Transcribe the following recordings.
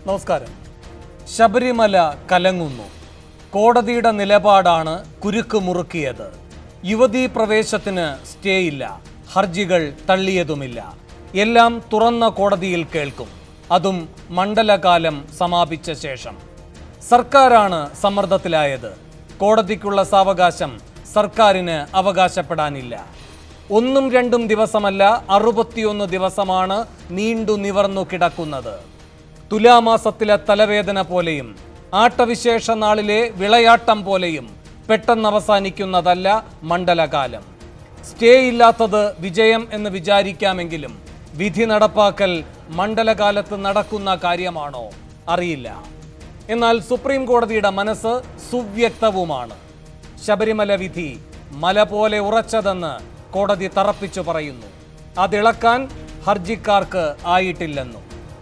നമസ്കാരം ശബരിമല കലങ്ങുന്നു കോടതിയുടെ നിലപാടാണ് കുരുക്ക് മുറുക്കിയത് യുവതീ പ്രവേശത്തിന് സ്റ്റേ ഇല്ല ഹർജികൾ തള്ളിയതുമില്ല എല്ലാം തുറന്ന കോടതിയിൽ കേൾക്കും അതും മണ്ഡലകാലം സമാപിച്ച ശേഷം സർക്കാരാണ് സമ്മർദ്ദത്തിലായത് കോടതിക്കുള്ള സാവകാശം സർക്കാരിന് അവകാശപ്പെടാനില്ല ഒന്നും രണ്ടും ദിവസമല്ല അറുപത്തിയൊന്ന് ദിവസമാണ് നീണ്ടു നിവർന്നു കിടക്കുന്നത് തുലാമാസത്തിലെ തലവേദന പോലെയും ആട്ടവിശേഷ നാളിലെ വിളയാട്ടം പോലെയും പെട്ടെന്ന് അവസാനിക്കുന്നതല്ല മണ്ഡലകാലം സ്റ്റേ ഇല്ലാത്തത് വിജയം എന്ന് വിചാരിക്കാമെങ്കിലും വിധി നടപ്പാക്കൽ മണ്ഡലകാലത്ത് നടക്കുന്ന കാര്യമാണോ അറിയില്ല എന്നാൽ സുപ്രീം കോടതിയുടെ മനസ്സ് സുവ്യക്തവുമാണ് ശബരിമല വിധി മല പോലെ ഉറച്ചതെന്ന് കോടതി തറപ്പിച്ചു പറയുന്നു അതിളക്കാൻ ഹർജിക്കാർക്ക് ആയിട്ടില്ലെന്നും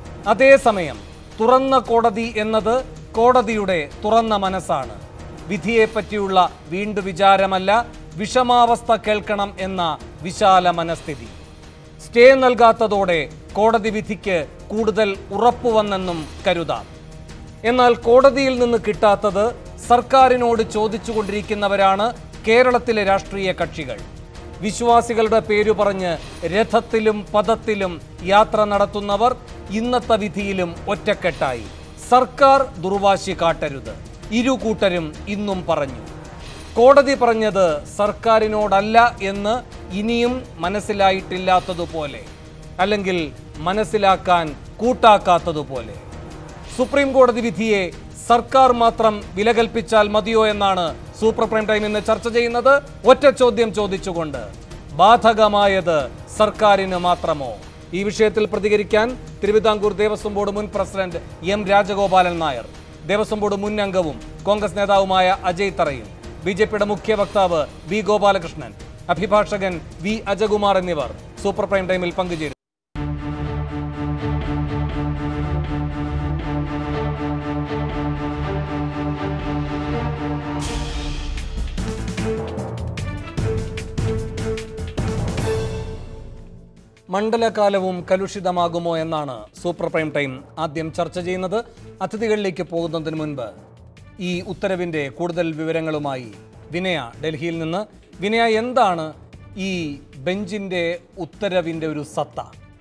അതേസമയം തുറന്ന കോടതി എന്നത് കോടതിയുടെ തുറന്ന മനസ്സാണ് വിധിയെപ്പറ്റിയുള്ള വീണ്ടു വിചാരമല്ല വിഷമാവസ്ഥ കേൾക്കണം എന്ന വിശാല മനസ്ഥിതി സ്റ്റേ നൽകാത്തതോടെ കോടതി വിധിക്ക് കൂടുതൽ ഉറപ്പുവന്നെന്നും കരുതാം എന്നാൽ കോടതിയിൽ നിന്ന് കിട്ടാത്തത് സർക്കാരിനോട് ചോദിച്ചുകൊണ്ടിരിക്കുന്നവരാണ് കേരളത്തിലെ രാഷ്ട്രീയ കക്ഷികൾ വിശ്വാസികളുടെ പേരു പറഞ്ഞ് രഥത്തിലും പദത്തിലും യാത്ര നടത്തുന്നവർ ഇന്നത്തെ വിധിയിലും ഒറ്റക്കെട്ടായി സർക്കാർ ദുർവാശി കാട്ടരുത് ഇരു കൂട്ടരും ഇന്നും പറഞ്ഞു കോടതി പറഞ്ഞത് സർക്കാരിനോടല്ല എന്ന് ഇനിയും മനസ്സിലായിട്ടില്ലാത്തതുപോലെ അല്ലെങ്കിൽ മനസ്സിലാക്കാൻ കൂട്ടാക്കാത്തതുപോലെ സുപ്രീം കോടതി വിധിയെ സർക്കാർ മാത്രം വിലകൽപ്പിച്ചാൽ മതിയോ എന്നാണ് സൂപ്പർ പ്രൈം ടൈം ഇന്ന് ചർച്ച ചെയ്യുന്നത് ഒറ്റ ചോദ്യം ചോദിച്ചുകൊണ്ട് ബാധകമായത് സർക്കാരിന് മാത്രമോ ഈ വിഷയത്തിൽ പ്രതികരിക്കാൻ തിരുവിതാംകൂർ ദേവസ്വം ബോർഡ് മുൻ president M Rajagopalan Nair Devaswom board മുൻ അംഗവും കോൺഗ്രസ് നേതാവുമായ അജയ് തറയിൽ ബി ജെ പിയുടെ മുഖ്യ വക്താവ് വി ഗോപാലകൃഷ്ണൻ അഭിഭാഷകൻ വി അജകുമാർ എന്നിവർ സൂപ്പർ പ്രൈം ടൈമിൽ പങ്കുചേരും മണ്ഡലകാലവും കലുഷിതമാകുമോ എന്നാണ് സൂപ്പർ പ്രൈം ടൈം ആദ്യം ചർച്ച ചെയ്യുന്നത് അതിഥികളിലേക്ക് പോകുന്നതിന് മുൻപ് ഈ ഉത്തരവിൻ്റെ കൂടുതൽ വിവരങ്ങളുമായി വിനയ ഡൽഹിയിൽ നിന്ന് വിനയ എന്താണ് ഈ ബെഞ്ചിൻ്റെ ഉത്തരവിൻ്റെ ഒരു സത്ത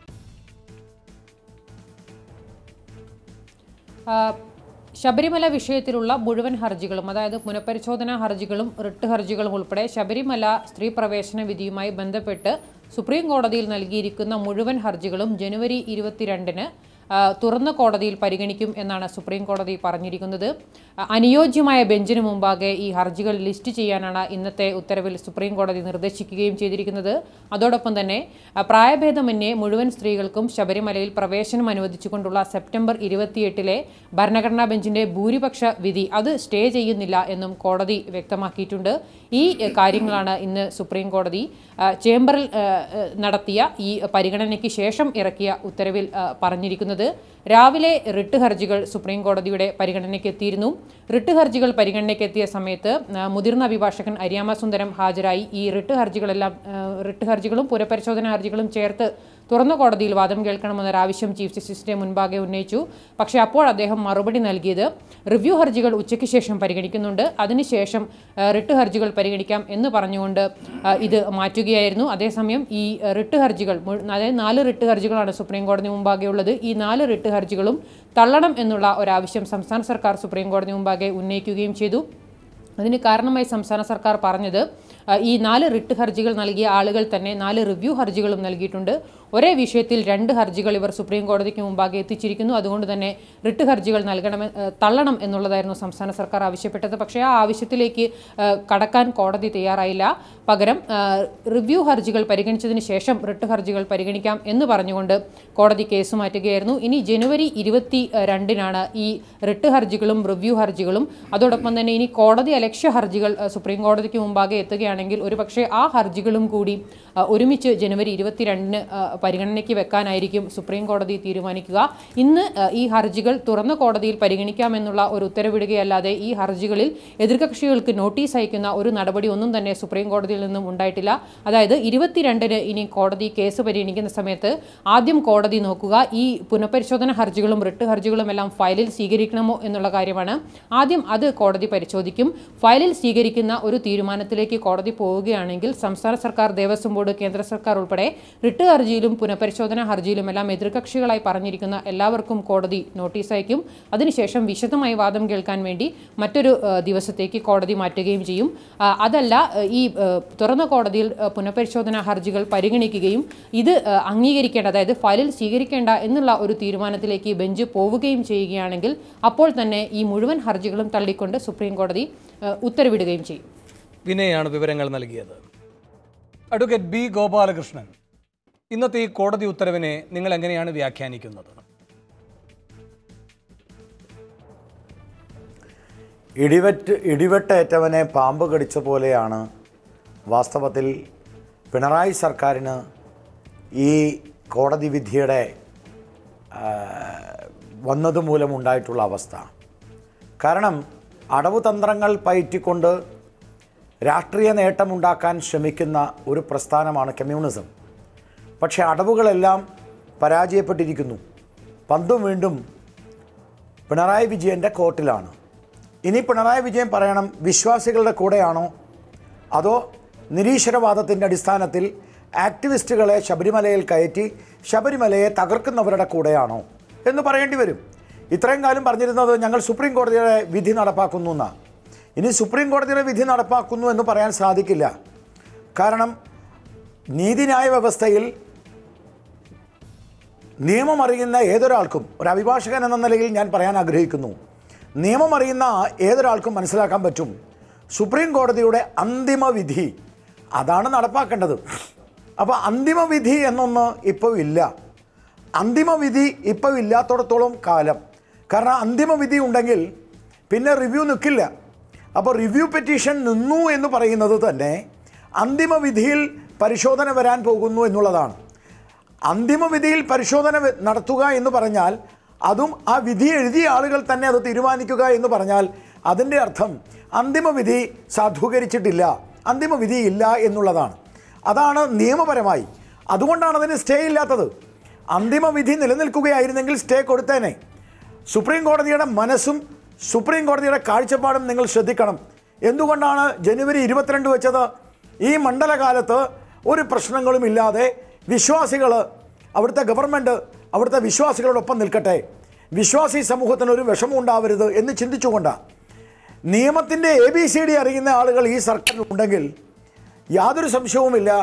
ആ, ശബരിമല വിഷയത്തിലുള്ള മുഴുവൻ ഹർജികളും അതായത് പുനഃപരിശോധനാ ഹർജികളും റിട്ട് ഹർജികളും ഉൾപ്പെടെ ശബരിമല സ്ത്രീ പ്രവേശന വിധിയുമായി ബന്ധപ്പെട്ട് സുപ്രീം കോടതിയിൽ നൽകിയിരിക്കുന്ന മുഴുവൻ ഹർജികളും ജനുവരി ഇരുപത്തിരണ്ടിന് ആ, തുറന്ന കോടതിയിൽ പരിഗണിക്കും എന്നാണ് സുപ്രീം കോടതി പറഞ്ഞിരിക്കുന്നത് ആ, അനുയോജ്യമായ ബെഞ്ചിന് മുമ്പാകെ ഈ ഹർജികൾ ലിസ്റ്റ് ചെയ്യാനാണ് ഇന്നത്തെ ഉത്തരവിൽ സുപ്രീം കോടതി നിർദ്ദേശിക്കുകയും ചെയ്തിരിക്കുന്നത് അതോടൊപ്പം തന്നെ ആ, പ്രായഭേദമന്യേ മുഴുവൻ സ്ത്രീകൾക്കും ശബരിമലയിൽ പ്രവേശനം അനുവദിച്ചുകൊണ്ടുള്ള സെപ്റ്റംബർ ഇരുപത്തിയെട്ടിലെ ഭരണഘടനാ ബെഞ്ചിന്റെ ഭൂരിപക്ഷ വിധി അത് സ്റ്റേ ചെയ്യുന്നില്ല എന്നും കോടതി വ്യക്തമാക്കിയിട്ടുണ്ട് ഈ എ, കാര്യങ്ങളാണ് ഇന്ന് സുപ്രീം കോടതി ആ, ചേംബറിൽ ആ, ആ, നടത്തിയ ഈ പരിഗണനയ്ക്ക് ശേഷം ഇറക്കിയ ഉത്തരവിൽ ആ, പറഞ്ഞിരിക്കുന്നത് രാവിലെ റിട്ട് ഹർജികൾ സുപ്രീം കോടതിയുടെ പരിഗണനയ്ക്ക് എത്തിയിരുന്നു റിട്ട് ഹർജികൾ പരിഗണനയ്ക്ക് എത്തിയ സമയത്ത് ആ, മുതിർന്ന അഭിഭാഷകൻ അരിയാമ സുന്ദരം ഹാജരായി ഈ റിട്ട് ഹർജികളെല്ലാം ആ, റിട്ട് ഹർജികളും പുനഃപരിശോധനാ ഹർജികളും ചേർത്ത് തുറന്ന കോടതിയിൽ വാദം കേൾക്കണമെന്നൊരാവശ്യം ചീഫ് ജസ്റ്റിസിന്റെ മുൻപാകെ ഉന്നയിച്ചു പക്ഷേ അപ്പോൾ അദ്ദേഹം മറുപടി നൽകിയത് റിവ്യൂ ഹർജികൾ ഉച്ചയ്ക്ക് ശേഷം പരിഗണിക്കുന്നുണ്ട് അതിനുശേഷം ആ, റിട്ട് ഹർജികൾ പരിഗണിക്കാം എന്ന് പറഞ്ഞുകൊണ്ട് ആ, ഇത് മാറ്റുകയായിരുന്നു അതേസമയം ഈ ആ, റിട്ട് ഹർജികൾ മുഴു- അതായത് നാല് റിട്ട് ഹർജികളാണ് സുപ്രീം കോടതി മുമ്പാകെ ഉള്ളത് ഈ നാല് റിട്ട് ഹർജികളും തള്ളണം എന്നുള്ള ഒരാവശ്യം സംസ്ഥാന സർക്കാർ സുപ്രീം കോടതി മുമ്പാകെ ഉന്നയിക്കുകയും ചെയ്തു അതിന് കാരണമായി സംസ്ഥാന സർക്കാർ പറഞ്ഞത് ആ, ഈ നാല് റിട്ട് ഹർജികൾ നൽകിയ ആളുകൾ തന്നെ നാല് റിവ്യൂ ഹർജികളും നൽകിയിട്ടുണ്ട് ഒരേ വിഷയത്തിൽ രണ്ട് ഹർജികൾ ഇവർ സുപ്രീം കോടതിക്ക് മുമ്പാകെ എത്തിച്ചിരിക്കുന്നു അതുകൊണ്ട് തന്നെ റിട്ട് ഹർജികൾ നൽകണം ഏ, തള്ളണം എന്നുള്ളതായിരുന്നു സംസ്ഥാന സർക്കാർ ആവശ്യപ്പെട്ടത് പക്ഷേ ആ ആവശ്യത്തിലേക്ക് ആ, കടക്കാൻ കോടതി തയ്യാറായില്ല പകരം ആ, റിവ്യൂ ഹർജികൾ പരിഗണിച്ചതിന് ശേഷം റിട്ട് ഹർജികൾ പരിഗണിക്കാം എന്ന് പറഞ്ഞുകൊണ്ട് കോടതി കേസ് മാറ്റുകയായിരുന്നു ഇനി ജനുവരി ഇരുപത്തി രണ്ടിനാണ് ഈ റിട്ട് ഹർജികളും റിവ്യൂ ഹർജികളും അതോടൊപ്പം തന്നെ ഇനി കോടതി അലക്ഷ്യ ഹർജികൾ ആ, സുപ്രീം കോടതിക്ക് മുമ്പാകെ എത്തുകയാണെങ്കിൽ ഒരുപക്ഷെ ആ ഹർജികളും കൂടി ആ, ഒരുമിച്ച് ജനുവരി ഇരുപത്തിരണ്ടിന് ആ, പരിഗണനയ്ക്ക് വെക്കാനായിരിക്കും സുപ്രീം കോടതി തീരുമാനിക്കുക ഇന്ന് ആ, ഈ ഹർജികൾ തുറന്ന കോടതിയിൽ പരിഗണിക്കാമെന്നുള്ള ഒരു ഉത്തരവിടുകയല്ലാതെ ഈ ഹർജികളിൽ എതിർകക്ഷികൾക്ക് നോട്ടീസ് അയക്കുന്ന ഒരു നടപടി ഒന്നും തന്നെ സുപ്രീം കോടതിയിൽ നിന്നും ഉണ്ടായിട്ടില്ല അതായത് ഇരുപത്തിരണ്ടിന് ഇനി കോടതി കേസ് പരിഗണിക്കുന്ന സമയത്ത് ആദ്യം കോടതി നോക്കുക ഈ പുനഃപരിശോധന ഹർജികളും റിട്ട് ഹർജികളും എല്ലാം ഫയലിൽ സ്വീകരിക്കണമോ എന്നുള്ള കാര്യമാണ് ആദ്യം അത് കോടതി പരിശോധിക്കും ഫയലിൽ സ്വീകരിക്കുന്ന ഒരു തീരുമാനത്തിലേക്ക് കോടതി പോവുകയാണെങ്കിൽ സംസ്ഥാന സർക്കാർ ദേവസ്വം ബോർഡ് കേന്ദ്ര സർക്കാർ ഉൾപ്പെടെ റിട്ട് ഹർജിയിലും പുനഃപരിശോധന ഹർജിയിലും എല്ലാം എതിർകക്ഷികളായി പറഞ്ഞിരിക്കുന്ന എല്ലാവർക്കും കോടതി നോട്ടീസ് അയക്കും അതിനുശേഷം വിശദമായി വാദം കേൾക്കാൻ വേണ്ടി മറ്റൊരു ആ, ദിവസത്തേക്ക് കോടതി മാറ്റുകയും ചെയ്യും ആ, അതല്ല ആ, ഈ ആ, തുറന്ന കോടതിയിൽ ആ, പുനഃപരിശോധന ഹർജികൾ പരിഗണിക്കുകയും ഇത് ആ, അംഗീകരിക്കേണ്ട അതായത് ഫയലിൽ സ്വീകരിക്കേണ്ട എന്നുള്ള ഒരു തീരുമാനത്തിലേക്ക് ബെഞ്ച് പോവുകയും ചെയ്യുകയാണെങ്കിൽ അപ്പോൾ തന്നെ ഈ മുഴുവൻ ഹർജികളും തള്ളിക്കൊണ്ട് സുപ്രീം കോടതി ആ, ഉത്തരവിടുകയും ചെയ്യും വിനയാണ് വിവരങ്ങൾ നൽകിയത് അഡ്വക്കേറ്റ് ബി ഗോപാലകൃഷ്ണൻ ഇന്നത്തെ ഈ കോടതി ഉത്തരവിനെ നിങ്ങൾ എങ്ങനെയാണ് വ്യാഖ്യാനിക്കുന്നത് ഇടിവെറ്റ് ഇടിവെട്ടേറ്റവനെ പാമ്പ് കടിച്ച പോലെയാണ് വാസ്തവത്തിൽ പിണറായി സർക്കാരിന് ഈ കോടതി വിധിയുടെ ആ, വന്നതുമൂലമുണ്ടായിട്ടുള്ള അവസ്ഥ കാരണം അടവ് തന്ത്രങ്ങൾ പയറ്റിക്കൊണ്ട് രാഷ്ട്രീയ നേട്ടമുണ്ടാക്കാൻ ശ്രമിക്കുന്ന ഒരു പ്രസ്ഥാനമാണ് കമ്മ്യൂണിസം പക്ഷേ അടവുകളെല്ലാം പരാജയപ്പെട്ടിരിക്കുന്നു പന്തും വീണ്ടും പിണറായി വിജയൻ്റെ കോർട്ടിലാണ് ഇനി പിണറായി വിജയൻ പറയണം വിശ്വാസികളുടെ കൂടെയാണോ അതോ നിരീശ്വരവാദത്തിൻ്റെ അടിസ്ഥാനത്തിൽ ആക്ടിവിസ്റ്റുകളെ ശബരിമലയിൽ കയറ്റി ശബരിമലയെ തകർക്കുന്നവരുടെ കൂടെയാണോ എന്ന് പറയേണ്ടി വരും ഇത്രയും കാലം പറഞ്ഞിരുന്നത് ഞങ്ങൾ സുപ്രീം കോടതിയുടെ വിധി നടപ്പാക്കുന്നു എന്നാണ് ഇനി സുപ്രീം കോടതിയുടെ വിധി നടപ്പാക്കുന്നു എന്ന് പറയാൻ സാധിക്കില്ല കാരണം നീതിന്യായ വ്യവസ്ഥയിൽ നിയമം അറിയുന്ന ഏതൊരാൾക്കും ഒരു അഭിഭാഷകൻ എന്ന നിലയിൽ ഞാൻ പറയാൻ ആഗ്രഹിക്കുന്നു നിയമം അറിയുന്ന ഏതൊരാൾക്കും മനസ്സിലാക്കാൻ പറ്റും സുപ്രീം കോടതിയുടെ അന്തിമ വിധി അതാണ് നടപ്പാക്കേണ്ടത് അപ്പോൾ അന്തിമ വിധി എന്നൊന്ന് ഇപ്പോൾ ഇല്ല അന്തിമ വിധി ഇപ്പോൾ ഇല്ലാത്തടത്തോളം കാലം കാരണം അന്തിമ വിധി ഉണ്ടെങ്കിൽ പിന്നെ റിവ്യൂ നിൽക്കില്ല അപ്പോൾ റിവ്യൂ പെറ്റീഷൻ നിന്നു എന്ന് പറയുന്നത് തന്നെ അന്തിമ വിധിയിൽ പരിശോധന വരാൻ പോകുന്നു എന്നുള്ളതാണ് അന്തിമ വിധിയിൽ പരിശോധന വെ- നടത്തുക എന്ന് പറഞ്ഞാൽ അതും ആ വിധി എഴുതിയ ആളുകൾ തന്നെ അത് തീരുമാനിക്കുക എന്ന് പറഞ്ഞാൽ അതിൻ്റെ അർത്ഥം അന്തിമ വിധി സാധൂകരിച്ചിട്ടില്ല അന്തിമ വിധി ഇല്ല എന്നുള്ളതാണ് അതാണ് നിയമപരമായി അതുകൊണ്ടാണ് അതിന് സ്റ്റേ ഇല്ലാത്തത് അന്തിമ വിധി നിലനിൽക്കുകയായിരുന്നെങ്കിൽ സ്റ്റേ കൊടുത്തേനെ സുപ്രീം കോടതിയുടെ മനസ്സും സുപ്രീം കോടതിയുടെ കാഴ്ചപ്പാടും നിങ്ങൾ ശ്രദ്ധിക്കണം എന്തുകൊണ്ടാണ് ജനുവരി ഇരുപത്തിരണ്ട് വെച്ചത് ഈ മണ്ഡലകാലത്ത് ഒരു പ്രശ്നങ്ങളും ഇല്ലാതെ വിശ്വാസികൾ അവിടുത്തെ ഗവൺമെൻറ് അവിടുത്തെ വിശ്വാസികളോടൊപ്പം നിൽക്കട്ടെ വിശ്വാസി സമൂഹത്തിന് ഒരു വിഷമം ഉണ്ടാവരുത് എന്ന് ചിന്തിച്ചുകൊണ്ടാണ് നിയമത്തിൻ്റെ എ ബി സി ഡി അറിയുന്ന ആളുകൾ ഈ സർക്കാരിൽ ഉണ്ടെങ്കിൽ യാതൊരു സംശയവുമില്ല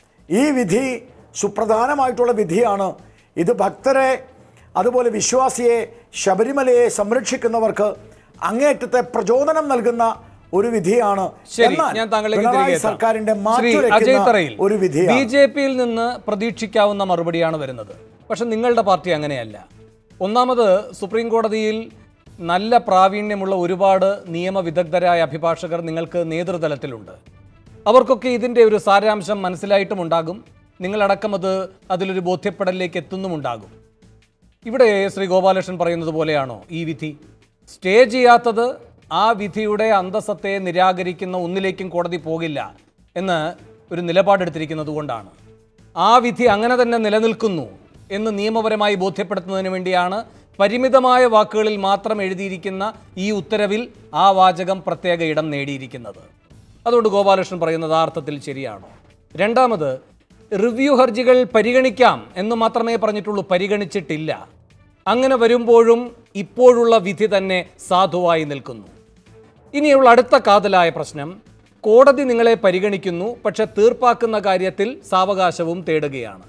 ഈ വിധി സുപ്രധാനമായിട്ടുള്ള വിധിയാണ് ഇത് ഭക്തരെ അതുപോലെ വിശ്വാസിയെ ശബരിമലയെ സംരക്ഷിക്കുന്നവർക്ക് അങ്ങേയറ്റത്തെ പ്രചോദനം നൽകുന്ന ഒരു വിധിയാണ് ശരി എന്നാൽ ഞാൻ താങ്കളിലേക്ക് പിണറായി തിരികെ എത്താം. സർക്കാരിന്റെ ശ്രീ അജയ് മാറ്റുരയ്ക്കുന്ന തറയിൽ ഒരു ബി വിധിയാണ് ജെ പിയിൽ നിന്ന് പ്രതീക്ഷിക്കാവുന്ന മറുപടിയാണ് വരുന്നത് പക്ഷെ നിങ്ങളുടെ പാർട്ടി അങ്ങനെയല്ല ഒന്നാമത് സുപ്രീം കോടതിയിൽ നല്ല പ്രാവീണ്യമുള്ള ഒരുപാട് നിയമവിദഗ്ധരായ അഭിഭാഷകർ നിങ്ങൾക്ക് നേതൃതലത്തിലുണ്ട് അവർക്കൊക്കെ ഇതിൻ്റെ ഒരു സാരാംശം മനസ്സിലായിട്ടുമുണ്ടാകും നിങ്ങളടക്കം അത് അതിലൊരു ബോധ്യപ്പെടലിലേക്ക് എത്തുന്നുമുണ്ടാകും ഇവിടെ ശ്രീ ഗോപാലകൃഷ്ണൻ പറയുന്നത് പോലെയാണോ ഈ വിധി സ്റ്റേ ചെയ്യാത്തത് ആ വിധിയുടെ അന്തസ്സത്തെ നിരാകരിക്കുന്ന ഒന്നിലേക്കും കോടതി പോകില്ല എന്ന് ഒരു നിലപാടെടുത്തിരിക്കുന്നത് കൊണ്ടാണ് ആ വിധി അങ്ങനെ തന്നെ നിലനിൽക്കുന്നു എന്ന് നിയമപരമായി ബോധ്യപ്പെടുത്തുന്നതിന് വേണ്ടിയാണ് പരിമിതമായ വാക്കുകളിൽ മാത്രം എഴുതിയിരിക്കുന്ന ഈ ഉത്തരവിൽ ആ വാചകം പ്രത്യേക ഇടം നേടിയിരിക്കുന്നത് അതുകൊണ്ട് ഗോപാലകൃഷ്ണൻ പറയുന്നത് ആ അർത്ഥത്തിൽ ശരിയാണോ രണ്ടാമത് റിവ്യൂ ഹർജികൾ പരിഗണിക്കാം എന്ന് മാത്രമേ പറഞ്ഞിട്ടുള്ളൂ പരിഗണിച്ചിട്ടില്ല അങ്ങനെ വരുമ്പോഴും ഇപ്പോഴുള്ള വിധി തന്നെ സാധുവായി നിൽക്കുന്നു ഇനിയുള്ള അടുത്ത കാതലായ പ്രശ്നം കോടതി നിങ്ങളെ പരിഗണിക്കുന്നു പക്ഷെ തീർപ്പാക്കുന്ന കാര്യത്തിൽ സാവകാശവും തേടുകയാണ്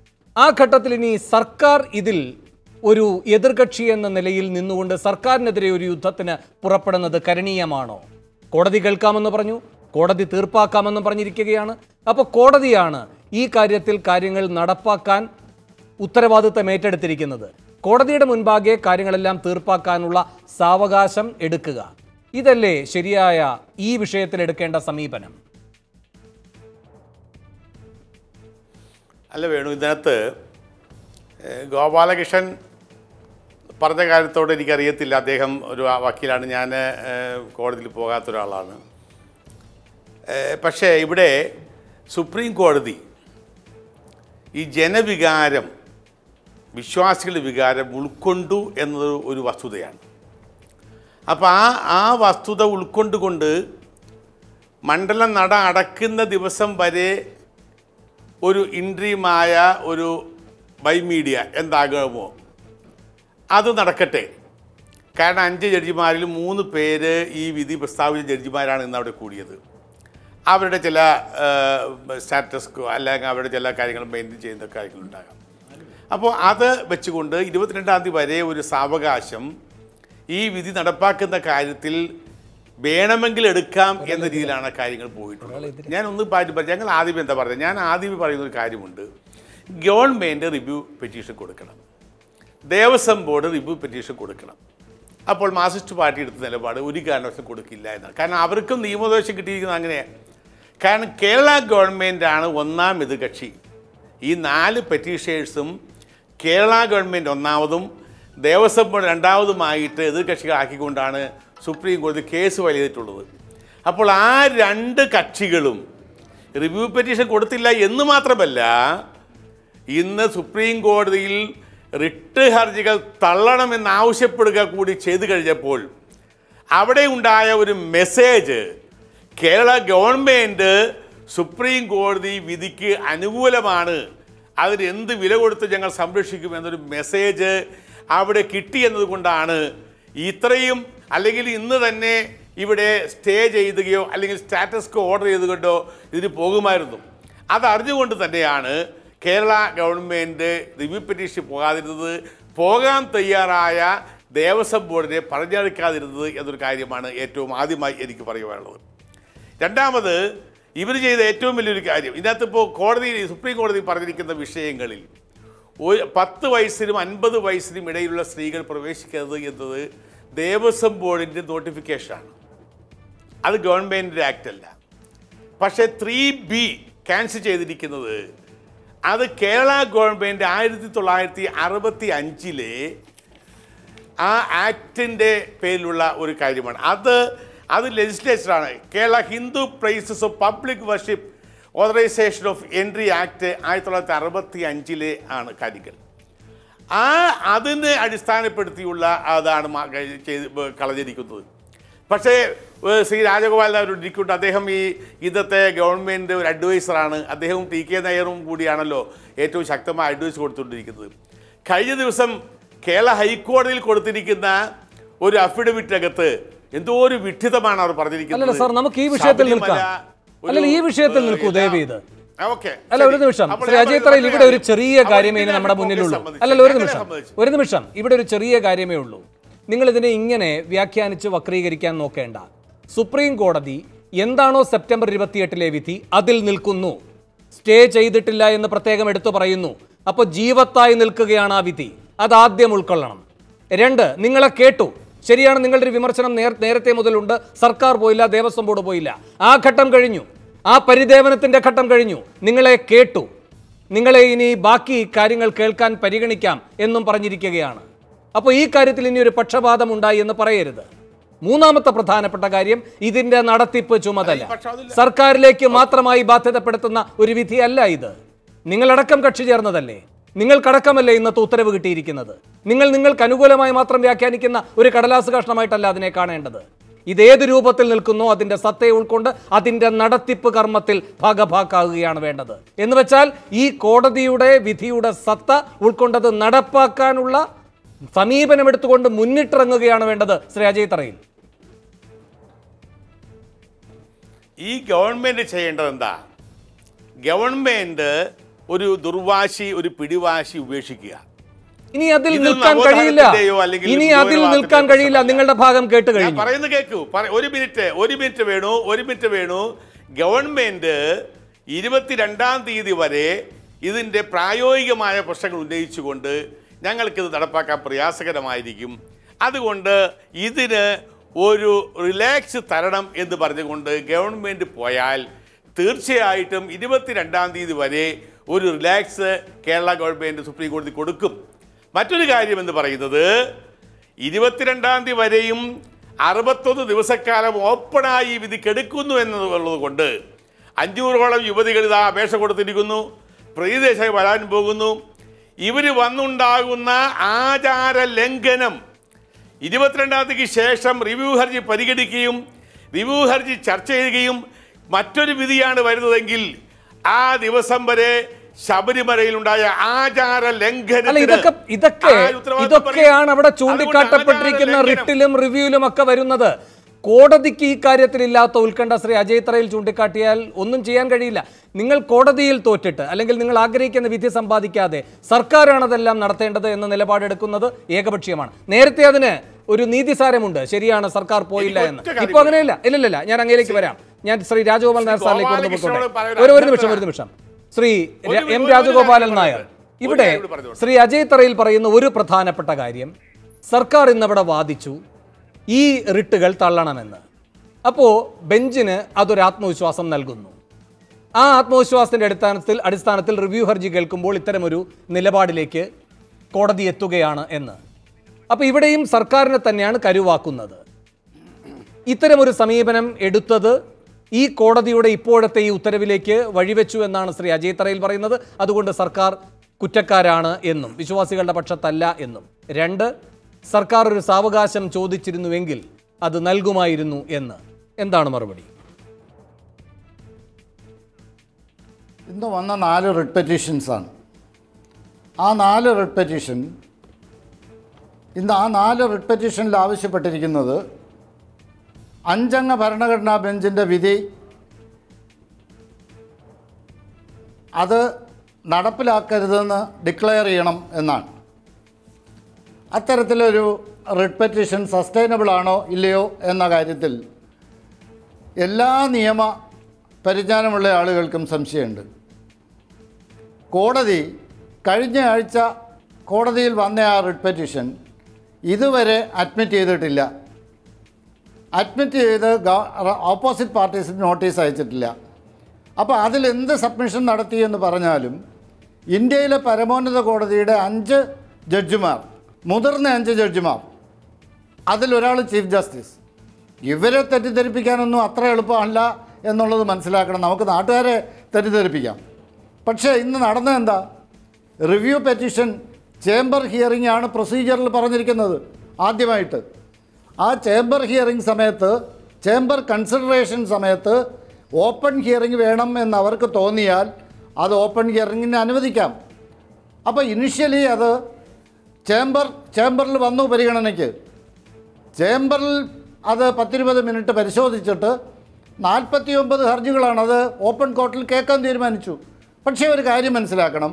ആ ഘട്ടത്തിൽ ഇനി സർക്കാർ ഇതിൽ ഒരു എതിർകക്ഷി എന്ന നിലയിൽ നിന്നുകൊണ്ട് സർക്കാരിനെതിരെ ഒരു യുദ്ധത്തിന് പുറപ്പെടുന്നത് കരണീയമാണോ കോടതി കേൾക്കാമെന്ന് പറഞ്ഞു കോടതി തീർപ്പാക്കാമെന്ന് പറഞ്ഞിരിക്കുകയാണ് അപ്പോൾ കോടതിയാണ് ഈ കാര്യത്തിൽ കാര്യങ്ങൾ നടപ്പാക്കാൻ ഉത്തരവാദിത്തം ഏറ്റെടുത്തിരിക്കുന്നത് കോടതിയുടെ മുൻപാകെ കാര്യങ്ങളെല്ലാം തീർപ്പാക്കാനുള്ള സാവകാശം എടുക്കുക ഇതല്ലേ ശരിയായ ഈ വിഷയത്തിൽ എടുക്കേണ്ട സമീപനം അല്ല വേണു ഇതിനകത്ത് ഏഹ്, ഗോപാലകൃഷ്ണൻ പറഞ്ഞ കാര്യത്തോട് എനിക്കറിയത്തില്ല അദ്ദേഹം ഒരു വക്കീലാണ് ഞാൻ ഏഹ്, കോടതിയിൽ പോകാത്ത ഒരാളാണ് ഏഹ്, പക്ഷേ ഇവിടെ സുപ്രീം കോടതി ഈ ജനവികാരം വിശ്വാസികളുടെ വികാരം ഉൾക്കൊണ്ടു എന്നത് ഒരു വസ്തുതയാണ് അപ്പോൾ ആ ആ വസ്തുത ഉൾക്കൊണ്ടുകൊണ്ട് മണ്ഡലം നട അടക്കുന്ന ദിവസം വരെ ഒരു ഇൻട്രീമായ ഒരു ബൈ മീഡിയ എന്താകുമോ അത് നടക്കട്ടെ കാരണം അഞ്ച് ജഡ്ജിമാരിൽ മൂന്ന് പേര് ഈ വിധി പ്രസ്താവിച്ച ജഡ്ജിമാരാണ് ഇന്ന് അവിടെ കൂടിയത് അവരുടെ ചില സ്റ്റാറ്റസ് അല്ലെങ്കിൽ അവരുടെ ചില കാര്യങ്ങൾ മെയിൻറ്റെയിൻ ചെയ്യുന്ന കാര്യങ്ങളുണ്ടാകാം അപ്പോൾ അത് വെച്ചുകൊണ്ട് ഇരുപത്തിരണ്ടാം തീയതി വരെ ഒരു സാവകാശം ഈ വിധി നടപ്പാക്കുന്ന കാര്യത്തിൽ വേണമെങ്കിൽ എടുക്കാം എന്ന രീതിയിലാണ് കാര്യങ്ങൾ പോയിട്ടുള്ളത് ഞാൻ ഒന്ന് പാറ്റി പറഞ്ഞു ഞങ്ങൾ ആദ്യം എന്താ പറയുന്നത് ഞാൻ ആദ്യമേ പറയുന്ന ഒരു കാര്യമുണ്ട് ഗവൺമെൻറ് റിവ്യൂ പെറ്റീഷൻ കൊടുക്കണം ദേവസ്വം ബോർഡ് റിവ്യൂ പെറ്റീഷൻ കൊടുക്കണം അപ്പോൾ മാർസിസ്റ്റ് പാർട്ടി എടുത്ത നിലപാട് ഒരു കാരണവശാലും കൊടുക്കില്ല എന്നാണ് കാരണം അവർക്കും നിയമോപദേശം കിട്ടിയിരിക്കുന്നത് അങ്ങനെയാണ് കാരണം കേരള ഗവൺമെൻറ്റാണ് ഒന്നാം എതിർകക്ഷി ഈ നാല് പെറ്റീഷേഴ്സും കേരള ഗവൺമെൻറ് ഒന്നാമതും ദേവസ്വം ബോർഡ് രണ്ടാമതുമായിട്ട് എതിർകക്ഷികളാക്കിക്കൊണ്ടാണ് സുപ്രീം കോടതി കേസ് വലിയിട്ടുള്ളത് അപ്പോൾ ആ രണ്ട് കക്ഷികളും റിവ്യൂ പെറ്റീഷൻ കൊടുത്തില്ല എന്ന് മാത്രമല്ല ഇന്ന് സുപ്രീം കോടതിയിൽ റിട്ട് ഹർജികൾ തള്ളണമെന്ന് ആവശ്യപ്പെടുക കൂടി ചെയ്തു കഴിഞ്ഞപ്പോൾ അവിടെ ഉണ്ടായ ഒരു മെസ്സേജ് കേരള ഗവൺമെൻറ് സുപ്രീം കോടതി വിധിക്ക് അനുകൂലമാണ് അതിന് എന്ത് വില കൊടുത്ത് ഞങ്ങൾ സംരക്ഷിക്കും എന്നൊരു മെസ്സേജ് അവിടെ കിട്ടി എന്നതുകൊണ്ടാണ് ഇത്രയും അല്ലെങ്കിൽ ഇന്ന് തന്നെ ഇവിടെ സ്റ്റേ ചെയ്യുകയോ അല്ലെങ്കിൽ സ്റ്റാറ്റസ് കോ ഓർഡർ ചെയ്തുകൊണ്ടോ ഇതിന് പോകുമായിരുന്നു അതറിഞ്ഞുകൊണ്ട് തന്നെയാണ് കേരള ഗവൺമെൻറ് റിവ്യൂ പെറ്റീഷൻ പോകാതിരുന്നത് പോകാൻ തയ്യാറായ ദേവസ്വം ബോർഡിനെ പറഞ്ഞറിയിക്കാതിരുന്നത് എന്നൊരു കാര്യമാണ് ഏറ്റവും ആദ്യമായി എനിക്ക് പറയുവാനുള്ളത് രണ്ടാമത് ഇവർ ചെയ്ത ഏറ്റവും വലിയൊരു കാര്യം ഇതിനകത്ത് ഇപ്പോൾ കോടതി സുപ്രീം കോടതി പറഞ്ഞിരിക്കുന്ന വിഷയങ്ങളിൽ ഒരു പത്ത് വയസ്സിനും അൻപത് വയസ്സിനും ഇടയിലുള്ള സ്ത്രീകൾ പ്രവേശിക്കരുത് എന്നത് ദേവസ്വം ബോർഡിൻ്റെ നോട്ടിഫിക്കേഷനാണ് അത് ഗവൺമെൻറ്റിൻ്റെ ആക്ട് അല്ല പക്ഷേ ത്രീ ബി ക്യാൻസൽ ചെയ്തിരിക്കുന്നത് അത് കേരള ഗവൺമെൻറ് ആയിരത്തി തൊള്ളായിരത്തി അറുപത്തി അഞ്ചിലെ ആ ആക്ടിൻ്റെ പേരിലുള്ള ഒരു കാര്യമാണ് അത് അത് ലെജിസ്ലേച്ചറാണ് Kerala Hindu places of public worship authorisation of entry act ആയിരത്തി തൊള്ളായിരത്തി അറുപത്തി അഞ്ചിലെ ആണ് കാര്യങ്ങൾ ആ അതിനെ അടിസ്ഥാനപ്പെടുത്തിയുള്ള അതാണ് മാ- കഴി- ചെയ്ത് ബ- കളഞ്ഞിരിക്കുന്നത് പക്ഷേ ഏഹ്, ശ്രീ രാജഗോപാലൻ അവരിരിക്കൊണ്ട് അദ്ദേഹം ഈ ഇന്നത്തെ ഗവൺമെൻറ് ഒരു അഡ്വൈസറാണ് അദ്ദേഹവും ടി കെ നായറും കൂടിയാണല്ലോ ഏറ്റവും ശക്തമായ അഡ്വൈസ് കൊടുത്തുകൊണ്ടിരിക്കുന്നത് കഴിഞ്ഞ ദിവസം കേരള ഹൈക്കോടതിയിൽ കൊടുത്തിരിക്കുന്ന ഒരു അഫിഡവിറ്റിനകത്ത് എന്തോ ഒരു വിഡ്ഢിതമാണ് അവർ പറഞ്ഞിരിക്കുന്നത് അല്ലല്ല സാർ നമുക്ക് ഈ വിഷയത്തിൽ ശബരിമല നിൽക്കാം ഒരു, അല്ലല്ല ഈ വിഷയത്തിൽ ഏഹ്, നിൽക്കൂ എല്ലാ- ദയവ് ചെയ്ത് ആ, ഓക്കേ. അല്ല ഒരു ശരി. നിമിഷം അപ്പോൾ ശ്രീ ഞാൻ അജയ് തറയിൽ പറയുന്നത് ഇവിടെ ഒരു അപ്പോൾ ചെറിയ ഇതിനെ കാര്യമേ ഇനി നമ്മുടെ കോൺഗ്രസ് മുന്നിലുള്ളൂ സമ്മതിച്ചു. അല്ലല്ല ഒരു ഞങ്ങളെ നിമിഷം സമ്മതിച്ചു. ഒരു നിമിഷം ഇവിടെ ഒരു ചെറിയ കാര്യമേ ഉള്ളൂ നിങ്ങൾ ഇതിനെ ഇങ്ങനെ വ്യാഖ്യാനിച്ച് വക്രീകരിക്കാൻ നോക്കേണ്ട സുപ്രീം കോടതി എന്താണോ സെപ്റ്റംബർ ഇരുപത്തിയെട്ടിലെ വിധി അതിൽ നിൽക്കുന്നു സ്റ്റേ ചെയ്തിട്ടില്ല എന്ന് പ്രത്യേകം എടുത്തു പറയുന്നു അപ്പോൾ ജീവത്തായി നിൽക്കുകയാണ് ആ വിധി അത് ആദ്യം ഉൾക്കൊള്ളണം രണ്ട് നിങ്ങളെ കേട്ടു ശരിയാണ് നിങ്ങളുടെ ഒരു വിമർശനം നേർ നേരത്തെ മുതലുണ്ട് സർക്കാർ പോയില്ല ദേവസ്വം ബോർഡ് പോയില്ല ആ ഘട്ടം കഴിഞ്ഞു ആ പരിദേവനത്തിന്റെ ഘട്ടം കഴിഞ്ഞു നിങ്ങളെ കേട്ടു നിങ്ങളെ ഇനി ബാക്കി കാര്യങ്ങൾ കേൾക്കാൻ പരിഗണിക്കാം എന്നും പറഞ്ഞിരിക്കുകയാണ് അപ്പോൾ ഈ കാര്യത്തിൽ ഇനി ഒരു പക്ഷപാതം ഉണ്ടായി എന്ന് പറയരുത് മൂന്നാമത്തെ പ്രധാനപ്പെട്ട കാര്യം ഇതിന്റെ നടത്തിപ്പ് ചുമതല പക്ഷപാതമില്ല. സർക്കാരിലേക്ക് മാത്രമായി ബാധ്യതപ്പെടുത്തുന്ന ഒരു വിധിയല്ല ഇത് നിങ്ങളടക്കം കക്ഷി ചേർന്നതല്ലേ നിങ്ങൾക്കടക്കമല്ലേ ഇന്നത്തെ ഉത്തരവ് കിട്ടിയിരിക്കുന്നത് നിങ്ങൾ നിങ്ങൾക്ക് അനുകൂലമായി മാത്രം വ്യാഖ്യാനിക്കുന്ന ഒരു കടലാസ് കഷ്ണമായിട്ടല്ല അതിനെ കാണേണ്ടത് ഇതേത് രൂപത്തിൽ നിൽക്കുന്നോ അതിന്റെ സത്തയെ ഉൾക്കൊണ്ട് അതിന്റെ നടത്തിപ്പ് കർമ്മത്തിൽ ഭാഗഭാക്കാകുകയാണ് വേണ്ടത് എന്ന് വെച്ചാൽ ഈ കോടതിയുടെ വിധിയുടെ സത്ത ഉൾക്കൊണ്ടത് നടപ്പാക്കാനുള്ള സമീപനമെടുത്തുകൊണ്ട് മുന്നിട്ടിറങ്ങുകയാണ് വേണ്ടത് ശ്രീ അജയ് തറയിൽ ഈ ഗവൺമെൻറ് ചെയ്യേണ്ടത് എന്താ ഗവൺമെൻറ് ഒരു ദുർവാശി ഒരു പിടിവാശി ഉപേക്ഷിക്കുക ഇനി അതിൽ ഇതിൽ നിൽക്കാൻ കഴിയില്ല നവോത്ഥാനത്തിന്റെയോ അല്ലെങ്കിൽ ഇനി അതിൽ ഗൗരവാദത്തിന്റെയോ നിൽക്കാൻ കഴിയില്ല പ്രശ്നമല്ല. നിങ്ങളുടെ ഭാഗം കേട്ട് ഞാൻ കഴിഞ്ഞു പറയുന്നത് കേൾക്കൂ പറ- ഒരു മിനിറ്റ് ഒരു മിനിറ്റ് വേണു ഒരു മിനിറ്റ് വേണു ഗവൺമെന്റ് ഇരുപത്തിരണ്ടാം തീയതി വരെ ഇതിൻ്റെ പ്രായോഗികമായ പ്രശ്നങ്ങൾ ഉന്നയിച്ചുകൊണ്ട് ഞങ്ങൾക്കിത് നടപ്പാക്കാൻ പ്രയാസകരമായിരിക്കും അതുകൊണ്ട് ഇതിന് ഒരു റിലാക്സ് തരണം എന്ന് പറഞ്ഞുകൊണ്ട് ഗവൺമെൻറ് പോയാൽ തീർച്ചയായിട്ടും ഇരുപത്തിരണ്ടാം തീയതി വരെ ഒരു റിലാക്സ് കേരള ഗവൺമെൻറ് സുപ്രീം കോടതി കൊടുക്കും മറ്റൊരു കാര്യം എന്ന് പറയുന്നത് ഇരുപത്തിരണ്ടാം തീയതി വരെയും അറുപത്തൊന്ന് ദിവസക്കാലം ഓപ്പണായി ഈ വിധി കെടുക്കുന്നു എന്നുള്ളത് കൊണ്ട് അഞ്ഞൂറോളം യുവതികൾ ഇതാ അപേക്ഷ കൊടുത്തിരിക്കുന്നു പ്രതിദേശമായി വരാൻ പോകുന്നു ഇവർ വന്നുണ്ടാകുന്ന ആചാര ലംഘനം ഇരുപത്തിരണ്ടാം തീയതിക്ക് ശേഷം റിവ്യൂ ഹർജി പരിഗണിക്കുകയും റിവ്യൂ ഹർജി ചർച്ച ചെയ്യുകയും മറ്റൊരു വിധിയാണ് വരുന്നതെങ്കിൽ ആ ദിവസം വരെ ശബരിമലയിലുണ്ടായ ആചാര അല്ല ലംഘനത്തിന് ഇതൊക്കെ ഇതൊക്കെ ആ ഉത്തരവാദിത്വം ഇതൊക്കെയാണ് അവിടെ പറയും. ചൂണ്ടിക്കാട്ടപ്പെട്ടിരിക്കുന്ന അതുകൊണ്ട് ആചാര റിട്ടിലും റിവ്യൂലും ഒക്കെ വരുന്നത് കോടതിക്ക് ഈ കാര്യത്തിൽ ഇല്ലാത്ത ഉത്കണ്ഠ ശ്രീ അജയ് തറയിൽ ചൂണ്ടിക്കാട്ടിയാൽ ഒന്നും ചെയ്യാൻ കഴിയില്ല നിങ്ങൾ കോടതിയിൽ തോറ്റിട്ട് അല്ലെങ്കിൽ നിങ്ങൾ ആഗ്രഹിക്കുന്ന വിധി സമ്പാദിക്കാതെ സർക്കാരാണ് അതെല്ലാം നടത്തേണ്ടത് എന്ന നിലപാടെടുക്കുന്നത് ഏകപക്ഷീയമാണ് നേരത്തെ അതിന് ഒരു നീതിസാരമുണ്ട് ശരിയാണ് സർക്കാർ പോയില്ല എനിക്ക് എന്ന് ഒറ്റ കാര്യം ഇപ്പൊ അങ്ങനെയില്ല ഇല്ലില്ല ഞാൻ അങ്ങേലേക്ക് വരാം ഞാൻ ശ്രീ രാജഗോപാൽ നായർ സാറിലേക്ക് വന്നു ഗോപാലകൃഷ്ണനോട് പോയിക്കോട്ടെ പറയാൻ ഒരു ഒരു അഭ്യർത്ഥന. നിമിഷം ഒരു നിമിഷം ശ്രീ ഒരു- എം ഒരു- ഒരു രാജഗോപാലൻ കാര്യം നായർ പറഞ്ഞോട്ടെ. ഒരു ഇവിടെ കാര്യം കൂടി പറഞ്ഞോട്ടെ. ശ്രീ അജയ് തറയിൽ പറയുന്ന ഒരു പ്രധാനപ്പെട്ട കാര്യം സർക്കാർ ഇന്നവിടെ വാദിച്ചു ഈ റിട്ടുകൾ തള്ളണമെന്ന് അപ്പോൾ ബെഞ്ചിന് അതൊരു ആത്മവിശ്വാസം നൽകുന്നു ആ ആത്മവിശ്വാസത്തിന്റെ അടിസ്ഥാനത്തിൽ അടിസ്ഥാനത്തിൽ റിവ്യൂ ഹർജി കേൾക്കുമ്പോൾ ഇത്തരമൊരു നിലപാടിലേക്ക് കോടതി എത്തുകയാണ് എന്ന് അപ്പോൾ ഇവിടെയും സർക്കാരിനെ തന്നെയാണ് കരുവാക്കുന്നത് ഇത്തരമൊരു സമീപനം എടുത്തത് ഈ കോടതിയുടെ ഇപ്പോഴത്തെ ഈ ഉത്തരവിലേക്ക് വഴിവെച്ചു എന്നാണ് ശ്രീ അജയ് തറയിൽ പറയുന്നത് അതുകൊണ്ട് സർക്കാർ കുറ്റക്കാരാണ് എന്നും വിശ്വാസികളുടെ പക്ഷത്തല്ല എന്നും രണ്ട് സർക്കാർ ഒരു സാവകാശം ചോദിച്ചിരുന്നുവെങ്കിൽ അത് നൽകുമായിരുന്നു എന്ന് എന്താണ് മറുപടി ഇന്ന് വന്ന നാല് റിട്ട് പെറ്റീഷൻസാണ് ആ നാല് റിട്ട് പെറ്റീഷൻ ഇന്ന് ആ നാല് റിട്ട് പെറ്റീഷനിൽ ആവശ്യപ്പെട്ടിരിക്കുന്നത് അഞ്ചംഗ ഭരണഘടനാ ബെഞ്ചിൻ്റെ വിധി അത് നടപ്പിലാക്കരുതെന്ന് ഡിക്ലെയർ ചെയ്യണം എന്നാണ് അത്തരത്തിലൊരു റിട്ട് പെറ്റീഷൻ സസ്റ്റൈനബിൾ ആണോ ഇല്ലയോ എന്ന കാര്യത്തിൽ എല്ലാ നിയമ പരിജ്ഞാനമുള്ള ആളുകൾക്കും സംശയമുണ്ട് കോടതി കഴിഞ്ഞ ആഴ്ച കോടതിയിൽ വന്ന ആ റിട്ട് പെറ്റീഷൻ ഇതുവരെ അഡ്മിറ്റ് ചെയ്തിട്ടില്ല അഡ്മിറ്റ് ചെയ്ത് ഓപ്പോസിറ്റ് പാർട്ടീസിന് നോട്ടീസ് അയച്ചിട്ടില്ല അപ്പോൾ അതിൽ എന്ത് സബ്മിഷൻ നടത്തി എന്ന് പറഞ്ഞാലും ഇന്ത്യയിലെ പരമോന്നത കോടതിയുടെ അഞ്ച് ജഡ്ജിമാർ മുതിർന്ന അഞ്ച് ജഡ്ജിമാർ അതിലൊരാൾ ചീഫ് ജസ്റ്റിസ് ഇവരെ തെറ്റിദ്ധരിപ്പിക്കാനൊന്നും അത്ര എളുപ്പമല്ല എന്നുള്ളത് മനസ്സിലാക്കണം നമുക്ക് നാട്ടുകാരെ തെറ്റിദ്ധരിപ്പിക്കാം പക്ഷേ ഇന്ന് നടന്നത് എന്താ റിവ്യൂ പെറ്റീഷൻ ചേംബർ ഹിയറിംഗ് ആണ് പ്രൊസീജിയറിൽ പറഞ്ഞിരിക്കുന്നത് ആദ്യമായിട്ട് ആ ചേംബർ ഹിയറിംഗ് സമയത്ത് ചേംബർ കൺസിഡറേഷൻ സമയത്ത് ഓപ്പൺ ഹിയറിംഗ് വേണം എന്ന് അവർക്ക് തോന്നിയാൽ അത് ഓപ്പൺ ഹിയറിംഗിന് അനുവദിക്കാം അപ്പോൾ ഇനിഷ്യലി അത് ചേംബർ ചേംബറിൽ വന്നു പരിഗണനയ്ക്ക് ചേംബറിൽ അത് പത്തിരുപത് മിനിറ്റ് പരിശോധിച്ചിട്ട് നാൽപ്പത്തി ഒമ്പത് ഹർജികളാണ് അത് ഓപ്പൺ കോർട്ടിൽ കേൾക്കാൻ തീരുമാനിച്ചു പക്ഷേ ഒരു കാര്യം മനസ്സിലാക്കണം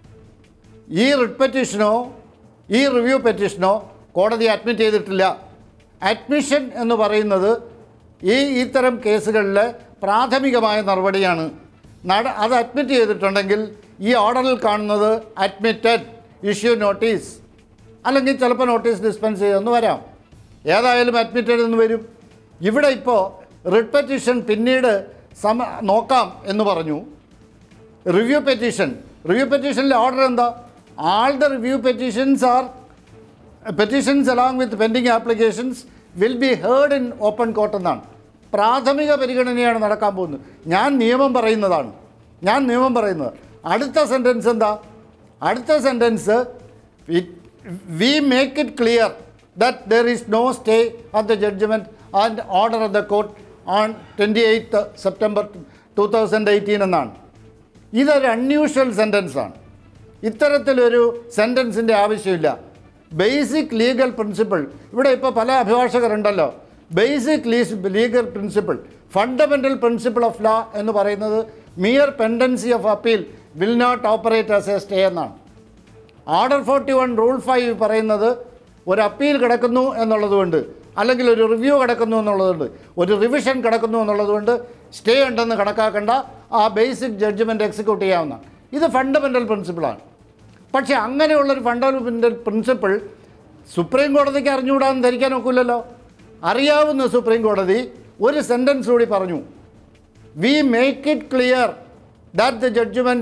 ഈ റിട്ട് പെറ്റീഷനോ ഈ റിവ്യൂ പെറ്റീഷനോ കോടതി അഡ്മിറ്റ് ചെയ്തിട്ടില്ല അഡ്മിഷൻ എന്ന് പറയുന്നത് ഈ ഇത്തരം കേസുകളിലെ പ്രാഥമികമായ നടപടിയാണ് നട അത് അഡ്മിറ്റ് ചെയ്തിട്ടുണ്ടെങ്കിൽ ഈ ഓർഡറിൽ കാണുന്നത് അഡ്മിറ്റഡ് ഇഷ്യൂ നോട്ടീസ് അല്ലെങ്കിൽ ചിലപ്പോൾ നോട്ടീസ് ഡിസ്പെൻസ് ചെയ്യുമെന്ന് വരാം ഏതായാലും അഡ്മിറ്റഡ് എന്ന് വരും ഇവിടെ ഇപ്പോൾ റിട്ട് പെറ്റീഷൻ പിന്നീട് സമ നോക്കാം എന്ന് പറഞ്ഞു റിവ്യൂ പെറ്റീഷൻ റിവ്യൂ പെറ്റീഷനിലെ ഓർഡർ എന്താ all the review petitions are petitions along with pending applications will be heard in open court എന്നാണ് പ്രാഥമിക പരിഗണനയാണ് നടക്കാൻ പോകുന്നത് ഞാൻ നിയമം പറയുന്നതാണ് ഞാൻ നിയമം പറയുന്നത് അടുത്ത സെൻറ്റൻസ് എന്താ അടുത്ത sentence we make it clear that there is no stay of the judgment and order of the court on twenty eighth September two thousand eighteen എന്നാണ് ഇതൊരു അൺയൂഷ്വൽ സെൻറ്റൻസാണ് ഇത്തരത്തിലൊരു സെൻറ്റൻസിൻ്റെ ആവശ്യമില്ല ബേസിക് ലീഗൽ പ്രിൻസിപ്പിൾ ഇവിടെ ഇപ്പോൾ പല അഭിഭാഷകരുണ്ടല്ലോ basic least legal principle fundamental principle of law എന്ന് പറയുന്നത് mere pendency of appeal will not operate as a stay എന്നാണ് order forty one rule five പറയുന്നത് ഒരു അപ്പീൽ കിടക്കുന്നു എന്നുള്ളതുകൊണ്ട് അല്ലെങ്കിൽ ഒരു റിവ്യൂ കിടക്കുന്നു എന്നുള്ളതുകൊണ്ട് ഒരു റിവിഷൻ കിടക്കുന്നു എന്നുള്ളതുകൊണ്ട് സ്റ്റേ ഉണ്ടെന്ന് കണക്കാക്കേണ്ട ആ ബേസിക് ജഡ്ജ്മെൻറ്റ് എക്സിക്യൂട്ട് ചെയ്യാവുന്ന ഇത് ഫണ്ടമെൻ്റൽ പ്രിൻസിപ്പിളാണ് പക്ഷേ അങ്ങനെയുള്ളൊരു ഫണ്ടമെൻ്റൽ പ്രിൻസിപ്പിൾ സുപ്രീം കോടതിക്ക് അറിഞ്ഞുകൂടാന്ന് ധരിക്കാൻ ഒക്കില്ലല്ലോ അറിയാവുന്ന സുപ്രീം കോടതി ഒരു സെൻറ്റൻസ് കൂടി പറഞ്ഞു we make it clear that the judgment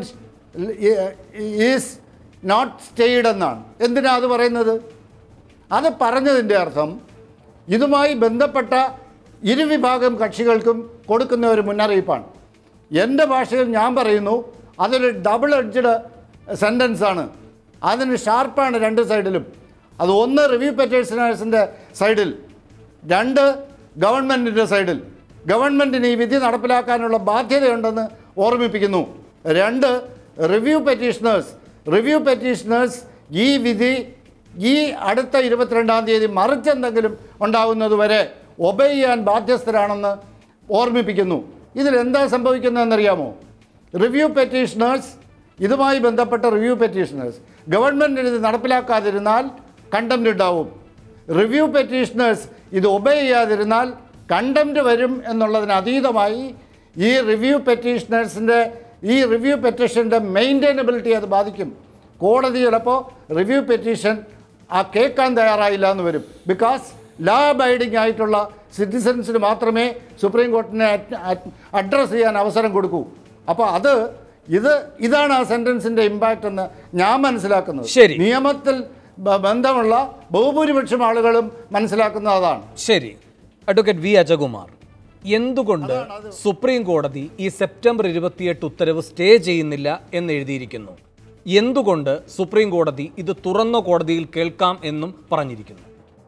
is not stayed എന്നാണ് എന്തിനാ അത് പറയുന്നത് അത് പറഞ്ഞതിൻ്റെ അർത്ഥം ഇതുമായി ബന്ധപ്പെട്ട ഇരുവിഭാഗം കക്ഷികൾക്കും കൊടുക്കുന്ന ഒരു മുന്നറിയിപ്പാണ് എൻ്റെ ഭാഷയിൽ ഞാൻ പറയുന്നു അതൊരു ഡബിൾ എഡ്ജഡ് സെൻറ്റൻസാണ് അതിന് ഷാർപ്പാണ് രണ്ട് സൈഡിലും അത് ഒന്ന് റിവ്യൂ പെറ്റേഷനേഴ്സിൻ്റെ സൈഡിൽ രണ്ട് ഗവൺമെൻറ്റിൻ്റെ സൈഡിൽ ഗവൺമെൻറ്റിന് ഈ വിധി നടപ്പിലാക്കാനുള്ള ബാധ്യതയുണ്ടെന്ന് ഓർമ്മിപ്പിക്കുന്നു രണ്ട് റിവ്യൂ പെറ്റീഷണേഴ്സ് റിവ്യൂ പെറ്റീഷണേഴ്സ് ഈ വിധി ഈ അടുത്ത ഇരുപത്തിരണ്ടാം തീയതി മറിച്ചെന്തെങ്കിലും ഉണ്ടാകുന്നതുവരെ ഒബേ ചെയ്യാൻ ബാധ്യസ്ഥരാണെന്ന് ഓർമ്മിപ്പിക്കുന്നു ഇതിൽ എന്താ സംഭവിക്കുന്നതെന്നറിയാമോ റിവ്യൂ പെറ്റീഷണേഴ്സ് ഇതുമായി ബന്ധപ്പെട്ട റിവ്യൂ പെറ്റീഷണേഴ്സ് ഗവൺമെൻറ്റിന് ഇത് നടപ്പിലാക്കാതിരുന്നാൽ കണ്ടംറ്റ് ഉണ്ടാവും റിവ്യൂ പെറ്റീഷണേഴ്സ് ഇത് ഒബേ ചെയ്യാതിരുന്നാൽ കണ്ടംറ്റ് വരും എന്നുള്ളതിന് അതീതമായി ഈ റിവ്യൂ പെറ്റീഷണേഴ്സിൻ്റെ ഈ റിവ്യൂ പെറ്റീഷൻ്റെ മെയിൻറ്റൈനബിലിറ്റി അത് ബാധിക്കും കോടതി ചിലപ്പോൾ റിവ്യൂ പെറ്റീഷൻ ആ കേൾക്കാൻ തയ്യാറായില്ല എന്ന് വരും ബിക്കോസ് ലാ അബൈഡിംഗ് ആയിട്ടുള്ള സിറ്റിസൻസിന് മാത്രമേ സുപ്രീം കോർട്ടിനെ അഡ്രസ്സ് ചെയ്യാൻ അവസരം കൊടുക്കൂ അപ്പോൾ അത് ഇത് ഇതാണ് ആ സെൻറ്റൻസിൻ്റെ ഇമ്പാക്റ്റ് എന്ന് ഞാൻ മനസ്സിലാക്കുന്നത് ശരി. നിയമത്തിൽ ബ- ബന്ധമുള്ള ബഹുഭൂരിപക്ഷം ആളുകളും മനസ്സിലാക്കുന്നത് അതാണ് ശരി അഡ്വക്കേറ്റ് വി അജകുമാർ എന്തുകൊണ്ട് സുപ്രീം കോടതി ഈ സെപ്റ്റംബർ ഇരുപത്തിയെട്ട് ഉത്തരവ് സ്റ്റേ ചെയ്യുന്നില്ല എന്ന് എഴുതിയിരിക്കുന്നു എന്തുകൊണ്ട് സുപ്രീം കോടതി ഇത് തുറന്ന കോടതിയിൽ കേൾക്കാം എന്നും പറഞ്ഞിരിക്കുന്നു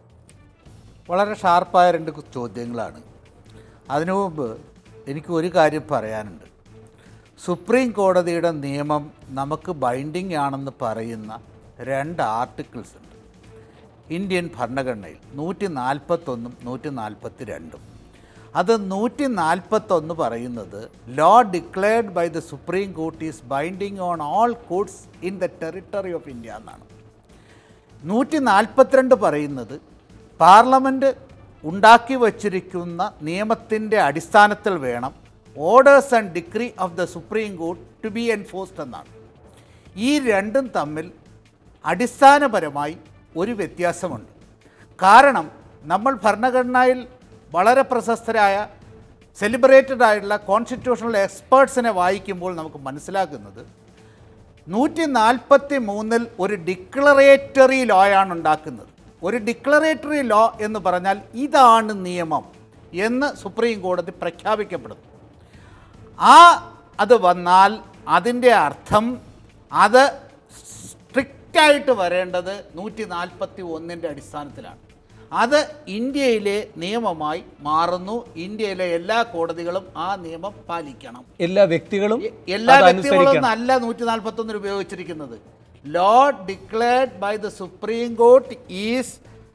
വളരെ ഷാർപ്പായ രണ്ട് ചോദ്യങ്ങളാണ് അതിനു മുമ്പ് എനിക്ക് ഒരു കാര്യം പറയാനുണ്ട് സുപ്രീം കോടതിയുടെ നിയമം നമുക്ക് ബൈൻഡിങ് ആണെന്ന് പറയുന്ന രണ്ട് ആർട്ടിക്കിൾസ് ഉണ്ട് ഇന്ത്യൻ ഭരണഘടനയിൽ നൂറ്റി നാൽപ്പത്തൊന്നും നൂറ്റി നാൽപ്പത്തി രണ്ടും അത് നൂറ്റി നാൽപ്പത്തൊന്ന് പറയുന്നത് law declared by the Supreme Court is binding on all courts in the territory of India എന്നാണ് നൂറ്റി നാൽപ്പത്തിരണ്ട് പറയുന്നത് പാർലമെൻറ്റ് ഉണ്ടാക്കി വച്ചിരിക്കുന്ന നിയമത്തിൻ്റെ അടിസ്ഥാനത്തിൽ വേണം orders and decree of the Supreme Court to be enforced എന്നാണ് ഈ രണ്ടും തമ്മിൽ അടിസ്ഥാനപരമായി ഒരു വ്യത്യാസമുണ്ട് കാരണം നമ്മൾ ഭരണഘടനയിൽ വളരെ പ്രശസ്തരായ സെലിബ്രേറ്റഡ് ആയിട്ടുള്ള കോൺസ്റ്റിറ്റ്യൂഷണൽ എക്സ്പേർട്സിനെ വായിക്കുമ്പോൾ നമുക്ക് മനസ്സിലാക്കുന്നത് നൂറ്റി നാൽപ്പത്തി മൂന്നിൽ ഒരു ഡിക്ലറേറ്ററി ലോയാണ് ഉണ്ടാക്കുന്നത് ഒരു ഡിക്ലറേറ്ററി ലോ എന്ന് പറഞ്ഞാൽ ഇതാണ് നിയമം എന്ന് സുപ്രീം കോടതി പ്രഖ്യാപിക്കപ്പെടുന്നു ആ അത് വന്നാൽ അതിൻ്റെ അർത്ഥം അത് സ്ട്രിക്റ്റായിട്ട് വരേണ്ടത് നൂറ്റി നാൽപ്പത്തി ഒന്നിൻ്റെ അടിസ്ഥാനത്തിലാണ് അത് ഇന്ത്യയിലെ നിയമമായി മാറുന്നു ഇന്ത്യയിലെ എല്ലാ കോടതികളും ആ നിയമം പാലിക്കണം എല്ലാ വ്യക്തികളും എല്ലാ അത് വ്യക്തികളും അനുസരിക്കണം അല്ല നൂറ്റി നാൽപ്പത്തൊന്നിൽ ഉപയോഗിച്ചിരിക്കുന്നത് law declared by the Supreme Court is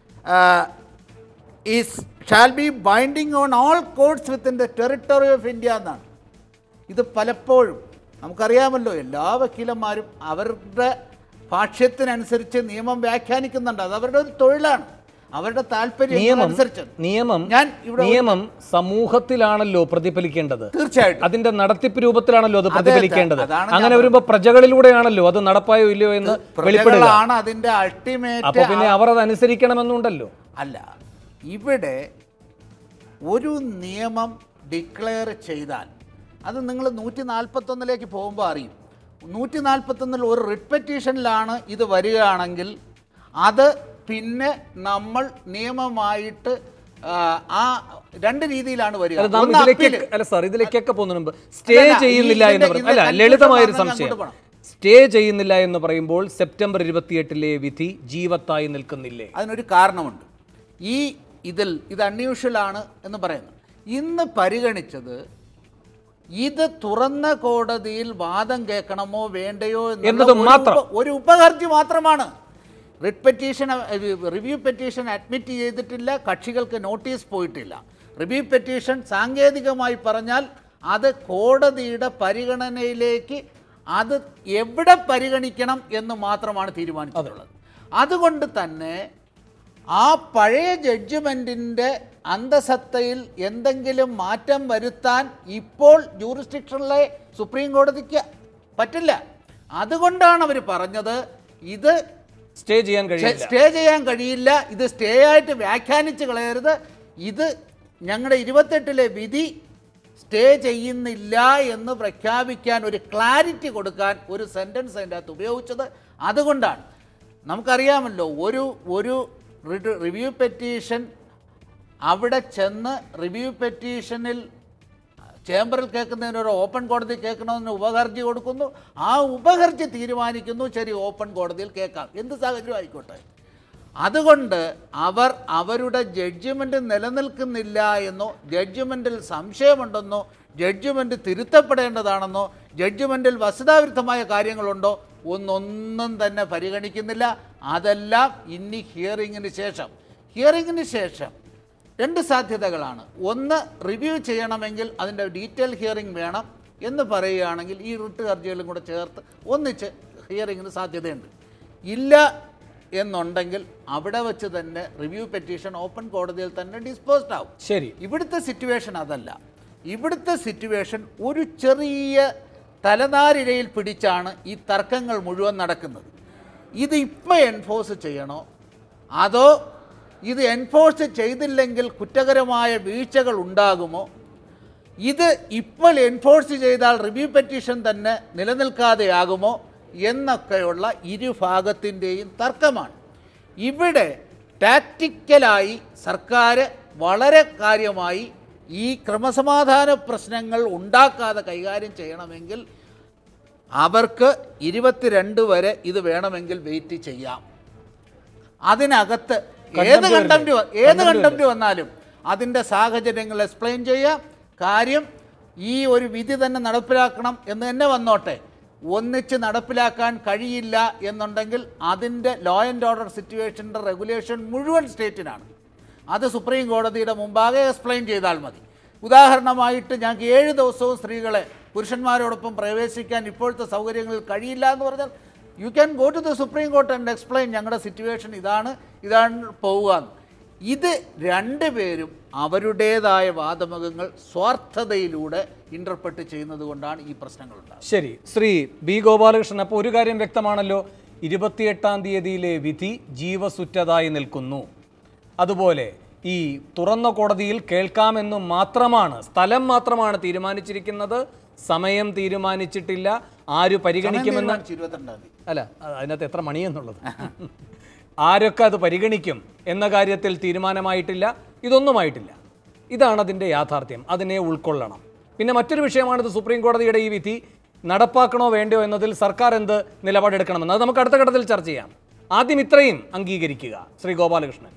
is shall be binding on all courts within the territory of India എന്നാണ് ഇത് പലപ്പോഴും നമുക്കറിയാമല്ലോ എല്ലാ വക്കീലന്മാരും അവരുടെ ഭാഷ്യത്തിനനുസരിച്ച് നിയമം വ്യാഖ്യാനിക്കുന്നുണ്ട് അത് അവരുടെ ഒരു തൊഴിലാണ് അവരുടെ താല്പര്യം നിയമം അനുസരിച്ച് നിയമം ഞാൻ ഇവിടെ ഒരു- നിയമം സമൂഹത്തിലാണല്ലോ പ്രതിഫലിക്കേണ്ടത് തീർച്ചയായിട്ടും അതിന്റെ നടത്തിപ്പ് രൂപത്തിലാണല്ലോ അത് അതെ, പ്രതിഫലിക്കേണ്ടത് അതാണ് ഞാൻ അങ്ങനെ വരുമ്പോ പ്രജകളിലൂടെയാണല്ലോ അത് നടപ്പായോ ഇല്ലയോ എന്ന് വെളിപ്പെടുക പ്രജകളാണ് അതിന്റെ അൾട്ടിമേറ്റ് അപ്പൊ പിന്നെ അവർ അത് അനുസരിക്കണമെന്നുണ്ടല്ലോ അല്ല ഇവിടെ ഒരു നിയമം ഡിക്ലെയർ ചെയ്താൽ അത് നിങ്ങൾ നൂറ്റി നാൽപ്പത്തൊന്നിലേക്ക് പോകുമ്പോൾ അറിയും നൂറ്റി നാൽപ്പത്തൊന്നിൽ ഒരു റിപ്പറ്റീഷനിലാണ് ഇത് വരികയാണെങ്കിൽ അത് പിന്നെ നമ്മൾ നിയമമായിട്ട് ആ, ആ രണ്ട് രീതിയിലാണ് വരിക അല്ല, നാം ഒന്ന് ഇതിലേക്ക് appeal. അല്ല സാർ ഇതിലേക്കൊക്കെ പോകുന്നതിന് മുമ്പ് സ്റ്റേ അല്ലല്ല, ഈ ചെയ്യുന്നില്ല എന്ന് ഇതിന്റെ- പറയും അല്ല ഇതിന്റെ ലളിതമായ ഒരു confusion സംശയം അങ്ങോട്ട് പോണം. സ്റ്റേ ചെയ്യുന്നില്ല എന്ന് പറയുമ്പോൾ സെപ്റ്റംബർ ഇരുപത്തിയെട്ടിലെ വിധി ജീവത്തായി നിൽക്കുന്നില്ലേ അതിനൊരു കാരണമുണ്ട് ഈ ഇതിൽ ഇത് അൺയൂഷ്വൽ ആണ് എന്ന് പറയുന്നു ഇന്ന് പരിഗണിച്ചത് ഇത് തുറന്ന കോടതിയിൽ വാദം കേൾക്കണമോ വേണ്ടയോ എന്നുള്ള എന്നത് ഒരു മാത്രം. ഉപ- ഒരു ഉപഹർജി മാത്രമാണ് writ petition review petition admit ചെയ്തിട്ടില്ല കക്ഷികൾക്ക് നോട്ടീസ് പോയിട്ടില്ല റിവ്യൂ പെറ്റീഷൻ സാങ്കേതികമായി പറഞ്ഞാൽ അത് കോടതിയുടെ പരിഗണനയിലേക്ക് അത് എവിടെ പരിഗണിക്കണം എന്ന് മാത്രമാണ് തീരുമാനിച്ചിട്ടുള്ളത് അതുകൊണ്ട് തന്നെ ആ പഴയ ജഡ്ജ്മെൻറ്റിൻ്റെ അന്തസത്തയിൽ എന്തെങ്കിലും മാറ്റം വരുത്താൻ ഇപ്പോൾ ജൂറിസ്ഡിക്ഷനിലെ സുപ്രീം കോടതിക്ക് പറ്റില്ല അതുകൊണ്ടാണ് അവർ പറഞ്ഞത് ഇത് സ്റ്റേ ചെയ്യാൻ കഴിയില്ല സ്റ്റേ ചെയ്യാൻ കഴിയില്ല ഇത് സ്റ്റേ ആയിട്ട് വ്യാഖ്യാനിച്ച് കളയരുത് ഇത് ഞങ്ങളുടെ ഇരുപത്തെട്ടിലെ വിധി സ്റ്റേ ചെയ്യുന്നില്ല എന്ന് പ്രഖ്യാപിക്കാൻ ഒരു ക്ലാരിറ്റി കൊടുക്കാൻ ഒരു സെൻറ്റൻസ് അതിൻ്റെ അകത്ത് ഉപയോഗിച്ചത് അതുകൊണ്ടാണ് നമുക്കറിയാമല്ലോ ഒരു ഒരു റിവ്യൂ പെറ്റീഷൻ അവിടെ ചെന്ന് റിവ്യൂ പെറ്റീഷനിൽ ചേംബറിൽ കേൾക്കുന്നതിന് ഒരു ഓപ്പൺ കോടതി കേൾക്കണമെന്ന് ഉപഹർജി കൊടുക്കുന്നു ആ ഉപഹർജി തീരുമാനിക്കുന്നു ശരി ഓപ്പൺ കോടതിയിൽ കേൾക്കാം എന്ത് സാഹചര്യം ആയിക്കോട്ടെ അതുകൊണ്ട് അവർ അവരുടെ ജഡ്ജിമെൻ്റ് നിലനിൽക്കുന്നില്ല എന്നോ ജഡ്ജിമെൻറ്റിൽ സംശയമുണ്ടെന്നോ ജഡ്ജിമെൻറ്റ് തിരുത്തപ്പെടേണ്ടതാണെന്നോ ജഡ്ജിമെൻറ്റിൽ വസ്തുതാവിരുദ്ധമായ കാര്യങ്ങളുണ്ടോ ഒന്നൊന്നും തന്നെ പരിഗണിക്കുന്നില്ല അതെല്ലാം ഇനി ഹിയറിങ്ങിന് ശേഷം ഹിയറിങ്ങിന് ശേഷം രണ്ട് സാധ്യതകളാണ് ഒന്ന് റിവ്യൂ ചെയ്യണമെങ്കിൽ അതിൻ്റെ ഡീറ്റെയിൽ ഹിയറിംഗ് വേണം എന്ന് പറയുകയാണെങ്കിൽ ഈ റിട്ട് ഹർജികളും കൂടെ ചേർത്ത് ഒന്നിച്ച് ഹിയറിങ്ങിന് സാധ്യതയുണ്ട് ഇല്ല എന്നുണ്ടെങ്കിൽ അവിടെ വെച്ച് തന്നെ റിവ്യൂ പെറ്റീഷൻ ഓപ്പൺ കോടതിയിൽ തന്നെ ഡിസ്പോസ്ഡ് ആവും ശരി ഇവിടുത്തെ സിറ്റുവേഷൻ അതല്ല ഇവിടുത്തെ സിറ്റുവേഷൻ ഒരു ചെറിയ തലനാരിഴയിൽ പിടിച്ചാണ് ഈ തർക്കങ്ങൾ മുഴുവൻ നടക്കുന്നത് ഇത് ഇപ്പം എൻഫോഴ്സ് ചെയ്യണോ അതോ ഇത് എൻഫോഴ്സ് ചെയ്തില്ലെങ്കിൽ കുറ്റകരമായ വീഴ്ചകൾ ഉണ്ടാകുമോ ഇത് ഇപ്പോൾ എൻഫോഴ്സ് ചെയ്താൽ റിവ്യൂ പെറ്റീഷൻ തന്നെ നിലനിൽക്കാതെയാകുമോ എന്നൊക്കെയുള്ള ഇരുഭാഗത്തിൻ്റെയും തർക്കമാണ് ഇവിടെ ടാക്റ്റിക്കലായി സർക്കാർ വളരെ കാര്യമായി ഈ ക്രമസമാധാന പ്രശ്നങ്ങൾ ഉണ്ടാക്കാതെ കൈകാര്യം ചെയ്യണമെങ്കിൽ അവർക്ക് ഇരുപത്തിരണ്ട് വരെ ഇത് വേണമെങ്കിൽ വെയിറ്റ് ചെയ്യാം അതിനകത്ത് ഏത് Contempt കണ്ടംപ്റ്റ് വരില്ലേ? ഏത് Contempt കണ്ടംപ്റ്റ് വന്നാലും അതിൻ്റെ സാഹചര്യങ്ങൾ എക്സ്പ്ലെയിൻ ചെയ്യാം കാര്യം ഈ ഒരു വിധി തന്നെ നടപ്പിലാക്കണം എന്ന് തന്നെ വന്നോട്ടെ ഒന്നിച്ച് നടപ്പിലാക്കാൻ കഴിയില്ല എന്നുണ്ടെങ്കിൽ അതിൻ്റെ ലോ ആൻഡ് ഓർഡർ സിറ്റുവേഷൻ്റെ റെഗുലേഷൻ മുഴുവൻ സ്റ്റേറ്റിനാണ് അത് സുപ്രീം കോടതിയുടെ മുമ്പാകെ എക്സ്പ്ലെയിൻ ചെയ്താൽ മതി ഉദാഹരണമായിട്ട് ഞങ്ങൾക്ക് ഏഴ് ദിവസവും സ്ത്രീകളെ പുരുഷന്മാരോടൊപ്പം പ്രവേശിക്കാൻ ഇപ്പോഴത്തെ സൗകര്യങ്ങളിൽ കഴിയില്ല എന്ന് പറഞ്ഞാൽ you can go to the Supreme Court and explain ഞങ്ങളുടെ സിറ്റുവേഷൻ ഇതാണ് ഇതാണ് പോവുക എന്ന്. ഇത് രണ്ടുപേരും അവരുടേതായ വാദമുഖങ്ങൾ സ്വാർത്ഥതയിലൂടെ ഇൻ്റർപ്രറ്റ് ചെയ്യുന്നത് കൊണ്ടാണ് ഈ പ്രശ്നങ്ങൾ ഉണ്ടാകുന്നത് ശരി ശ്രീ ബി ഗോപാലകൃഷ്ണൻ അപ്പോൾ ഒരു കാര്യം വ്യക്തമാണല്ലോ ഇരുപത്തിയെട്ടാം തീയതിയിലെ വിധി ജീവസുറ്റതായി നിൽക്കുന്നു അതുപോലെ ഈ തുറന്ന കോടതിയിൽ കേൾക്കാമെന്ന് മാത്രമാണ് സ്ഥലം മാത്രമാണ് തീരുമാനിച്ചിരിക്കുന്നത് സമയം തീരുമാനിച്ചിട്ടില്ല ആര് പരിഗണിക്കുമെന്ന് തീരുമാനിച്ചു ഇരുപത്തിരണ്ടാം തീയതി അല്ല അത് അതിനകത്ത് എത്ര മണിയെന്നുള്ളത് ആരൊക്കെ അത് പരിഗണിക്കും എന്ന കാര്യത്തിൽ തീരുമാനമായിട്ടില്ല ഇതൊന്നുമായിട്ടില്ല ഇതാണ് അതിൻ്റെ യാഥാർത്ഥ്യം അതിനെ ഉൾക്കൊള്ളണം പിന്നെ മറ്റൊരു വിഷയമാണിത് സുപ്രീം കോടതിയുടെ ഈ വിധി നടപ്പാക്കണോ വേണ്ടയോ എന്നതിൽ സർക്കാർ എന്ത് നിലപാടെടുക്കണമെന്ന് അത് നമുക്ക് അടുത്ത ഘട്ടത്തിൽ ചർച്ച ചെയ്യാം ആദ്യം ഇത്രയും അംഗീകരിക്കുക ശ്രീ ഗോപാലകൃഷ്ണൻ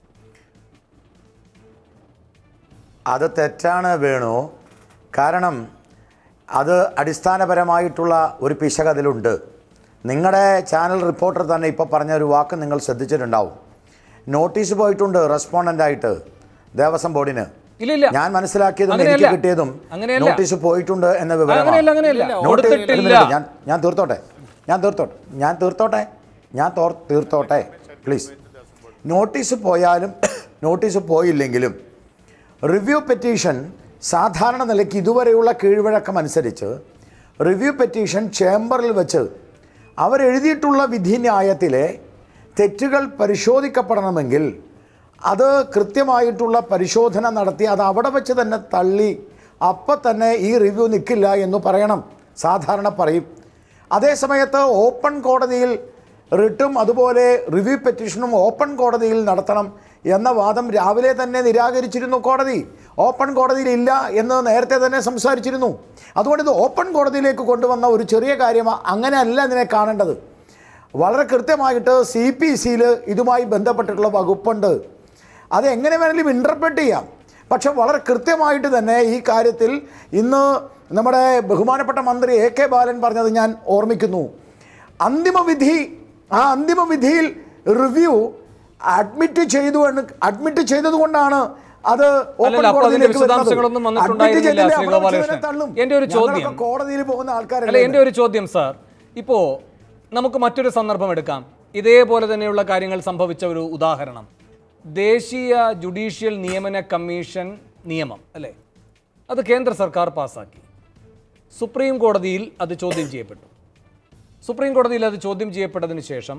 അത് തെറ്റാണ് വേണു കാരണം അത് അടിസ്ഥാനപരമായിട്ടുള്ള ഒരു പിശക് അതിലുണ്ട് നിങ്ങളുടെ ചാനൽ റിപ്പോർട്ടർ തന്നെ ഇപ്പോൾ പറഞ്ഞ ഒരു വാക്ക് നിങ്ങൾ ശ്രദ്ധിച്ചിട്ടുണ്ടാവും നോട്ടീസ് പോയിട്ടുണ്ട് റെസ്പോണ്ടൻ്റ് ആയിട്ട് ദേവസ്വം ബോർഡിന് ഇല്ലില്ല ഞാൻ മനസ്സിലാക്കിയതും അങ്ങനെയല്ല. എനിക്ക് കിട്ടിയതും അങ്ങനെയല്ല. നോട്ടീസ് പോയിട്ടുണ്ട് എന്ന വിവരമാണ് അങ്ങനെയല്ല അങ്ങനെയല്ല നോട്ടീസ്- കൊടുത്തിട്ടില്ല ഒരു മിനിറ്റ്, ഞാൻ ഞാൻ തീർത്തോട്ടെ ഞാൻ തീർത്തോട്ടെ ഞാൻ തീർത്തോട്ടെ ഞാൻ തോർ തീർത്തോട്ടെ പ്ലീസ് നോട്ടീസ് പോയാലും നോട്ടീസ് പോയില്ലെങ്കിലും റിവ്യൂ പെറ്റീഷൻ സാധാരണ നിലയ്ക്ക് ഇതുവരെയുള്ള കീഴ്വഴക്കം അനുസരിച്ച് റിവ്യൂ പെറ്റീഷൻ ചേംബറിൽ വെച്ച് അവരെഴുതിയിട്ടുള്ള വിധിന്യായത്തിലെ തെറ്റുകൾ പരിശോധിക്കപ്പെടണമെങ്കിൽ അത് കൃത്യമായിട്ടുള്ള പരിശോധന നടത്തി അത് അവിടെ വെച്ച് തന്നെ തള്ളി അപ്പം തന്നെ ഈ റിവ്യൂ നിൽക്കില്ല എന്ന് പറയണം സാധാരണ പറയും അതേസമയത്ത് ഓപ്പൺ കോടതിയിൽ റിട്ടും അതുപോലെ റിവ്യൂ പെറ്റീഷനും ഓപ്പൺ കോടതിയിൽ നടത്തണം എന്ന വാദം രാവിലെ തന്നെ നിരാകരിച്ചിരുന്നു കോടതി ഓപ്പൺ കോടതിയിൽ ഇല്ല എന്ന് നേരത്തെ തന്നെ സംസാരിച്ചിരുന്നു അതുകൊണ്ട് ഇത് ഓപ്പൺ കോടതിയിലേക്ക് കൊണ്ടുവന്ന ഒരു ചെറിയ കാര്യമാണ് അങ്ങനെയല്ല ഇതിനെ കാണേണ്ടത് വളരെ കൃത്യമായിട്ട് സി പി സിയിൽ ഇതുമായി ബന്ധപ്പെട്ടിട്ടുള്ള വകുപ്പുണ്ട് അത് എങ്ങനെ വേണമെങ്കിലും ഇൻ്റർപ്രറ്റ് ചെയ്യാം പക്ഷെ വളരെ കൃത്യമായിട്ട് തന്നെ ഈ കാര്യത്തിൽ ഇന്ന് നമ്മുടെ ബഹുമാനപ്പെട്ട മന്ത്രി എ കെ ബാലൻ പറഞ്ഞത് ഞാൻ ഓർമ്മിക്കുന്നു അന്തിമ വിധി ആ അന്തിമ വിധിയിൽ റിവ്യൂ അഡ്മിറ്റ് ചെയ്തു എന്ന് അഡ്മിറ്റ് ചെയ്തതുകൊണ്ടാണ് അത് ഓപ്പൺ അല്ലല്ല, അപ്പോൾ അതിന്റെ കോടതിയിലേക്ക് വരുന്നത്. വിശദാംശങ്ങളൊന്നും Admit വന്നിട്ടുണ്ടായിരുന്നില്ല, ചെയ്തില്ലേ ശ്രീ അവിടെ വെച്ച് ഗോപാലകൃഷ്ണൻ. തന്നെ തള്ളും. എൻ്റെ ഒരു ഞങ്ങളൊക്കെ ചോദ്യം. കോടതിയിൽ പോകുന്ന അല്ല ആൾക്കാരല്ലേ എൻ്റെ ഒരു ചോദ്യം സാർ ഇപ്പോൾ നമുക്ക് മറ്റൊരു സന്ദർഭം എടുക്കാം ഇതേപോലെ തന്നെയുള്ള കാര്യങ്ങൾ സംഭവിച്ച ഒരു ഉദാഹരണം ദേശീയ ജുഡീഷ്യൽ നിയമന കമ്മീഷൻ നിയമം അല്ലേ അത് കേന്ദ്ര സർക്കാർ പാസ്സാക്കി സുപ്രീം കോടതിയിൽ അത് ചോദ്യം ചെയ്യപ്പെട്ടു സുപ്രീം കോടതിയിൽ അത് ചോദ്യം ചെയ്യപ്പെട്ടതിന് ശേഷം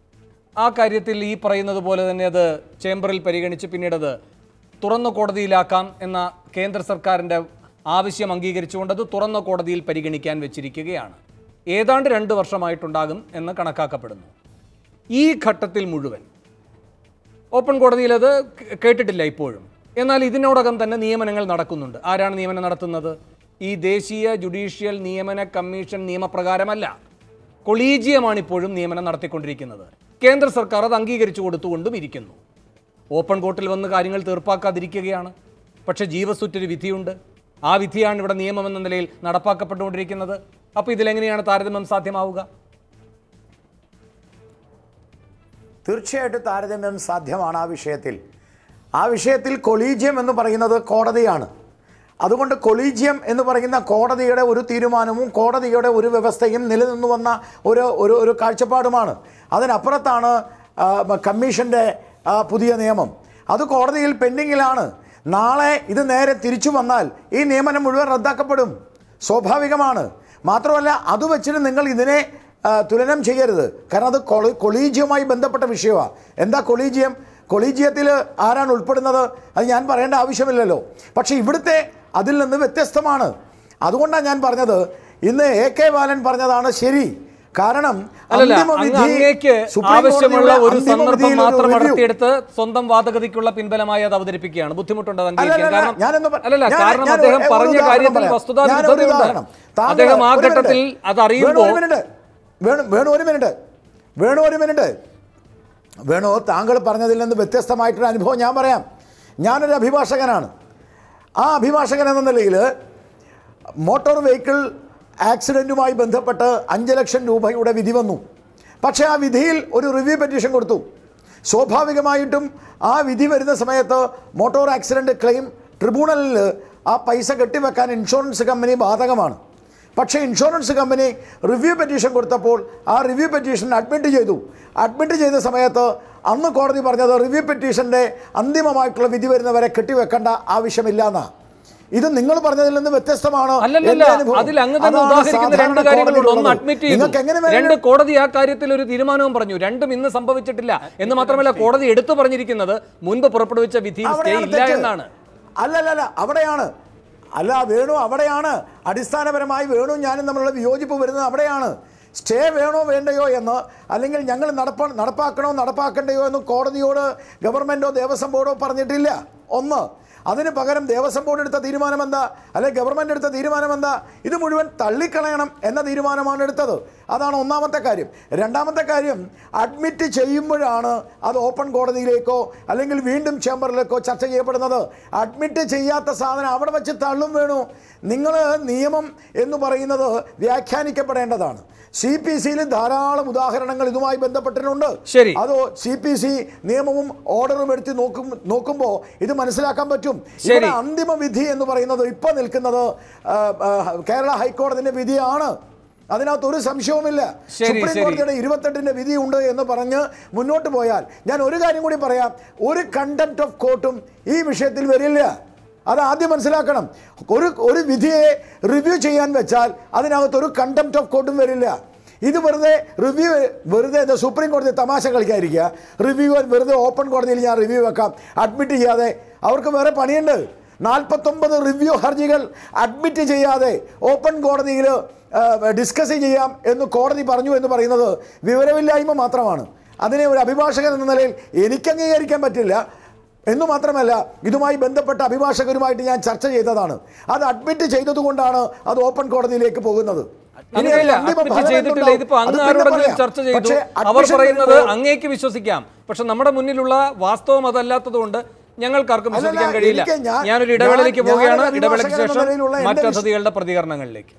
ആ കാര്യത്തിൽ ഈ പറയുന്നത് പോലെ തന്നെ അത് ചേംബറിൽ പരിഗണിച്ച് പിന്നീട് അത് തുറന്ന കോടതിയിലാക്കാം എന്ന കേന്ദ്ര സർക്കാരിൻ്റെ ആവശ്യം അംഗീകരിച്ചുകൊണ്ട് അത് തുറന്ന കോടതിയിൽ പരിഗണിക്കാൻ വെച്ചിരിക്കുകയാണ് ഏതാണ്ട് രണ്ട് വർഷമായിട്ടുണ്ടാകും എന്ന് കണക്കാക്കപ്പെടുന്നു ഈ ഘട്ടത്തിൽ മുഴുവൻ ഓപ്പൺ കോടതിയിൽ അത് കേ- കേട്ടിട്ടില്ല ഇപ്പോഴും എന്നാൽ ഇതിനോടകം തന്നെ നിയമനങ്ങൾ നടക്കുന്നുണ്ട് ആരാണ് നിയമനം നടത്തുന്നത് ഈ ദേശീയ ജുഡീഷ്യൽ നിയമന കമ്മീഷൻ നിയമപ്രകാരമല്ല കൊളീജിയമാണ് ഇപ്പോഴും നിയമനം നടത്തിക്കൊണ്ടിരിക്കുന്നത് കേന്ദ്ര സർക്കാർ അത് അംഗീകരിച്ചു കൊടുത്തുകൊണ്ടും ഇരിക്കുന്നു ഓപ്പൺ കോർട്ടിൽ വന്ന് കാര്യങ്ങൾ തീർപ്പാക്കാതിരിക്കുകയാണ് പക്ഷേ ജീവസുറ്റൊരു വിധിയുണ്ട് ആ വിധിയാണ് ഇവിടെ നിയമം എന്ന നിലയിൽ നടപ്പാക്കപ്പെട്ടുകൊണ്ടിരിക്കുന്നത് അപ്പോൾ ഇതിലെങ്ങനെയാണ് താരതമ്യം സാധ്യമാവുക തീർച്ചയായിട്ടും താരതമ്യം സാധ്യമാണ് ആ വിഷയത്തിൽ ആ വിഷയത്തിൽ കൊളീജിയം എന്ന് പറയുന്നത് കോടതിയാണ് അതുകൊണ്ട് കൊളീജിയം എന്ന് പറയുന്ന കോടതിയുടെ ഒരു തീരുമാനവും കോടതിയുടെ ഒരു വ്യവസ്ഥയും നിലനിന്നു വന്ന ഒരു ഒരു ഒരു കാഴ്ചപ്പാടുമാണ് അതിനപ്പുറത്താണ് ആ, കമ്മീഷൻ്റെ ആ, പുതിയ നിയമം അത് കോടതിയിൽ പെൻഡിങ്ങിലാണ് നാളെ ഇത് നേരെ തിരിച്ചു വന്നാൽ ഈ നിയമനം മുഴുവൻ റദ്ദാക്കപ്പെടും സ്വാഭാവികമാണ് മാത്രമല്ല അത് വെച്ചിട്ട് നിങ്ങൾ ഇതിനെ ആ, തുലനം ചെയ്യരുത് കാരണം അത് കൊളി കൊളീജിയവുമായി ബന്ധപ്പെട്ട വിഷയമാണ് എന്താ കൊളീജിയം കൊളീജിയത്തിൽ ആരാണ് ഉൾപ്പെടുന്നത് അത് ഞാൻ പറയേണ്ട ആവശ്യമില്ലല്ലോ പക്ഷേ ഇവിടുത്തെ അതിൽ നിന്ന് വ്യത്യസ്തമാണ് അതുകൊണ്ടാണ് ഞാൻ പറഞ്ഞത് ഇന്ന് എ കെ ബാലൻ പറഞ്ഞതാണ് ശരി കാരണം അല്ലല്ല അന്തിമ അങ്ങ് വിധി അങ്ങേക്ക് സുപ്രീം ആവശ്യമുള്ള കോടതിയുടെ ഒരു അന്തിമ സന്ദർഭം വിധിയിൽ ഒരു മാത്രം review. അടർത്തിയെടുത്ത് സ്വന്തം വാദഗതിക്കുള്ള പിൻബലമായി അത് അവതരിപ്പിക്കുകയാണ് ബുദ്ധിമുട്ടുണ്ട് അത് അംഗീകരിക്കാൻ അല്ലല്ല, കാരണം ഞാനൊന്ന് പ- അല്ലല്ല ഞാൻ- കാരണം ഞാൻ അദ്ദേഹം ഒരു പറഞ്ഞ ഉദാഹരണം കാര്യത്തിൽ പറയാം. വസ്തുതാ ഞാൻ ഒരു വിരുദ്ധതയുണ്ട് ഉദാഹരണം. താങ്കൾ അദ്ദേഹം ആ ഒരു മിനിറ്റ്. ഘട്ടത്തിൽ അത് വേണു അറിയുമ്പോൾ ഒരു മിനിറ്റ് വേണു വേണു ഒരു മിനിറ്റ് വേണു ഒരു മിനിറ്റ് വേണു താങ്കൾ പറഞ്ഞതിൽ നിന്ന് വ്യത്യസ്തമായിട്ടൊരു അനുഭവം ഞാൻ പറയാം ഞാനൊരു അഭിഭാഷകനാണ് ആ അഭിഭാഷകൻ എന്ന നിലയിൽ മോട്ടോർ വെഹിക്കിൾ ആക്സിഡൻറ്റുമായി ബന്ധപ്പെട്ട് അഞ്ച് ലക്ഷം രൂപയുടെ വിധി വന്നു പക്ഷേ ആ വിധിയിൽ ഒരു റിവ്യൂ പെറ്റീഷൻ കൊടുത്തു സ്വാഭാവികമായിട്ടും ആ വിധി വരുന്ന സമയത്ത് മോട്ടോർ ആക്സിഡൻറ്റ് ക്ലെയിം ട്രിബ്യൂണലിൽ ആ പൈസ കെട്ടിവെക്കാൻ ഇൻഷുറൻസ് കമ്പനി ബാധകമാണ് പക്ഷേ ഇൻഷുറൻസ് കമ്പനി റിവ്യൂ പെറ്റീഷൻ കൊടുത്തപ്പോൾ ആ റിവ്യൂ പെറ്റീഷൻ അഡ്മിറ്റ് ചെയ്തു അഡ്മിറ്റ് ചെയ്ത സമയത്ത് അന്ന് കോടതി പറഞ്ഞത് റിവ്യൂ പെറ്റീഷൻ്റെ അന്തിമമായിട്ടുള്ള വിധി വരുന്നവരെ കെട്ടിവെക്കേണ്ട ആവശ്യമില്ല എന്നാണ് ഇത് നിങ്ങൾ പറഞ്ഞതിൽ നിന്ന് വ്യത്യസ്തമാണ് അല്ലല്ല എൻ്റെ അനുഭവം. അതിൽ അങ്ങ് തന്നെ അതാണ് ഉദാഹരിക്കുന്ന സാധാരണ രണ്ട് കാര്യങ്ങളുണ്ട് ഒന്ന് കോടതിയിലുള്ളത്. അഡ്മിറ്റ് നിങ്ങൾക്ക് എങ്ങനെ ചെയ്തു വേണം- രണ്ട് കോടതി ആ കാര്യത്തിൽ ഒരു തീരുമാനവും പറഞ്ഞു രണ്ടും ഇന്ന് സംഭവിച്ചിട്ടില്ല എന്ന് മാത്രമല്ല കോടതി എടുത്തു പറഞ്ഞിരിക്കുന്നത് മുൻപ് പുറപ്പെടുവിച്ച വിധിയിൽ സ്റ്റേ അവിടെയാണ് ഇല്ല തെറ്റ്. എന്നാണ് അല്ലല്ലല്ല അവിടെയാണ് അല്ല വേണു അവിടെയാണ് അടിസ്ഥാനപരമായി വേണു ഞാനും തമ്മിലുള്ള വിയോജിപ്പ് വരുന്നത് അവിടെയാണ് സ്റ്റേ വേണോ വേണ്ടയോ എന്ന് അല്ലെങ്കിൽ ഞങ്ങൾ നടപ്പ നടപ്പാക്കണോ നടപ്പാക്കണ്ടയോ എന്ന് കോടതിയോട് ഗവൺമെൻറ്റോ ദേവസ്വം ബോർഡോ പറഞ്ഞിട്ടില്ല ഒന്ന് അതിന് പകരം ദേവസ്വം ബോർഡ് എടുത്ത തീരുമാനം എന്താ അല്ലെങ്കിൽ ഗവൺമെൻറ് എടുത്ത തീരുമാനം എന്താ ഇത് മുഴുവൻ തള്ളിക്കളയണം എന്ന തീരുമാനമാണ് എടുത്തത് അതാണ് ഒന്നാമത്തെ കാര്യം രണ്ടാമത്തെ കാര്യം അഡ്മിറ്റ് ചെയ്യുമ്പോഴാണ് അത് ഓപ്പൺ കോടതിയിലേക്കോ അല്ലെങ്കിൽ വീണ്ടും ചേംബറിലേക്കോ ചർച്ച ചെയ്യപ്പെടുന്നത് അഡ്മിറ്റ് ചെയ്യാത്ത സാധനം അവിടെ വെച്ച് തള്ളും വേണു നിങ്ങൾ നിയമം എന്ന് പറയുന്നത് വ്യാഖ്യാനിക്കപ്പെടേണ്ടതാണ് സി പി സിയിൽ ധാരാളം ഉദാഹരണങ്ങൾ ഇതുമായി ബന്ധപ്പെട്ടിട്ടുണ്ട് ശരി. അതോ സി പി സി നിയമവും ഓർഡറും എടുത്ത് നോക്കും നോക്കുമ്പോൾ ഇത് മനസ്സിലാക്കാൻ പറ്റും ശരി. ഇവിടെ അന്തിമ വിധി എന്ന് പറയുന്നത് ഇപ്പൊ നിൽക്കുന്നത് ആ, ആ, കേരള ഹൈക്കോടതിന്റെ വിധിയാണ് അതിനകത്ത് ഒരു സംശയവുമില്ല ശരി, സുപ്രീം ശരി. കോടതിയുടെ ഇരുപത്തെട്ടിന്റെ വിധി ഉണ്ട് എന്ന് പറഞ്ഞ് മുന്നോട്ട് പോയാൽ ഞാൻ ഒരു കാര്യം കൂടി പറയാം ഒരു കണ്ടംപ്റ്റ് ഓഫ് കോർട്ടും ഈ വിഷയത്തിൽ വരില്ല അത് ആദ്യം മനസ്സിലാക്കണം ഒരു ഒരു വിധിയെ റിവ്യൂ ചെയ്യാൻ വെച്ചാൽ അതിനകത്ത് ഒരു കണ്ടംപ്റ്റ് ഓഫ് കോർട്ടും വരില്ല ഇത് വെറുതെ റിവ്യൂ വെറുതെ എന്താ സുപ്രീം കോടതി തമാശ കളിക്കാതിരിക്കുക റിവ്യൂ വെറുതെ ഓപ്പൺ കോടതിയിൽ ഞാൻ റിവ്യൂ വെക്കാം അഡ്മിറ്റ് ചെയ്യാതെ അവർക്ക് വേറെ പണിയുണ്ട് നാൽപ്പത്തൊമ്പത് റിവ്യൂ ഹർജികൾ അഡ്മിറ്റ് ചെയ്യാതെ ഓപ്പൺ കോടതിയിൽ ഡിസ്കസ് ചെയ്യാം എന്ന് കോടതി പറഞ്ഞു എന്ന് പറയുന്നത് വിവരമില്ലായ്മ മാത്രമാണ് അതിനെ ഒരു അഭിഭാഷകൻ എന്ന നിലയിൽ എനിക്ക് അംഗീകരിക്കാൻ പറ്റില്ല എന്നു മാത്രമല്ല ഇതുമായി ബന്ധപ്പെട്ട അഭിഭാഷകരുമായിട്ട് ഞാൻ ചർച്ച ചെയ്തതാണ് അത് അഡ്മിറ്റ് ചെയ്തതുകൊണ്ടാണ് അത് ഓപ്പൺ കോടതിയിലേക്ക് പോകുന്നത് ഇനി അങ്ങനെയല്ല അതിന്റെ അന്തിമ അഡ്മിറ്റ് ഫലം ചെയ്തിട്ടില്ല എന്തുണ്ടാവും? ഇതിപ്പോ അത് അങ്ങ് പിന്നെ ആരോടെങ്കിലും പറയാം. ചർച്ച ചെയ്തു പക്ഷേ അവർ admission പറയുന്നത് വരുമ്പോൾ- അങ്ങേക്ക് വിശ്വസിക്കാം പക്ഷെ നമ്മുടെ മുന്നിലുള്ള വാസ്തവം അതല്ലാത്തതുകൊണ്ട് ഞങ്ങൾക്കാർക്കും അല്ലല്ല, വിശ്വസിക്കാൻ കഴിയില്ല എനിക്ക് ഞാൻ- ഞാനൊരു ഇടവേളയിലേക്ക് ഞാൻ- പോവുകയാണ് ഞാനൊരു ഇടവേളയ്ക്ക് അഭിഭാഷകൻ എന്ന ശേഷം നിലയിലുള്ള എൻ്റെ മറ്റ് വിശ്വ- അതിഥികളുടെ പ്രതികരണങ്ങളിലേക്ക്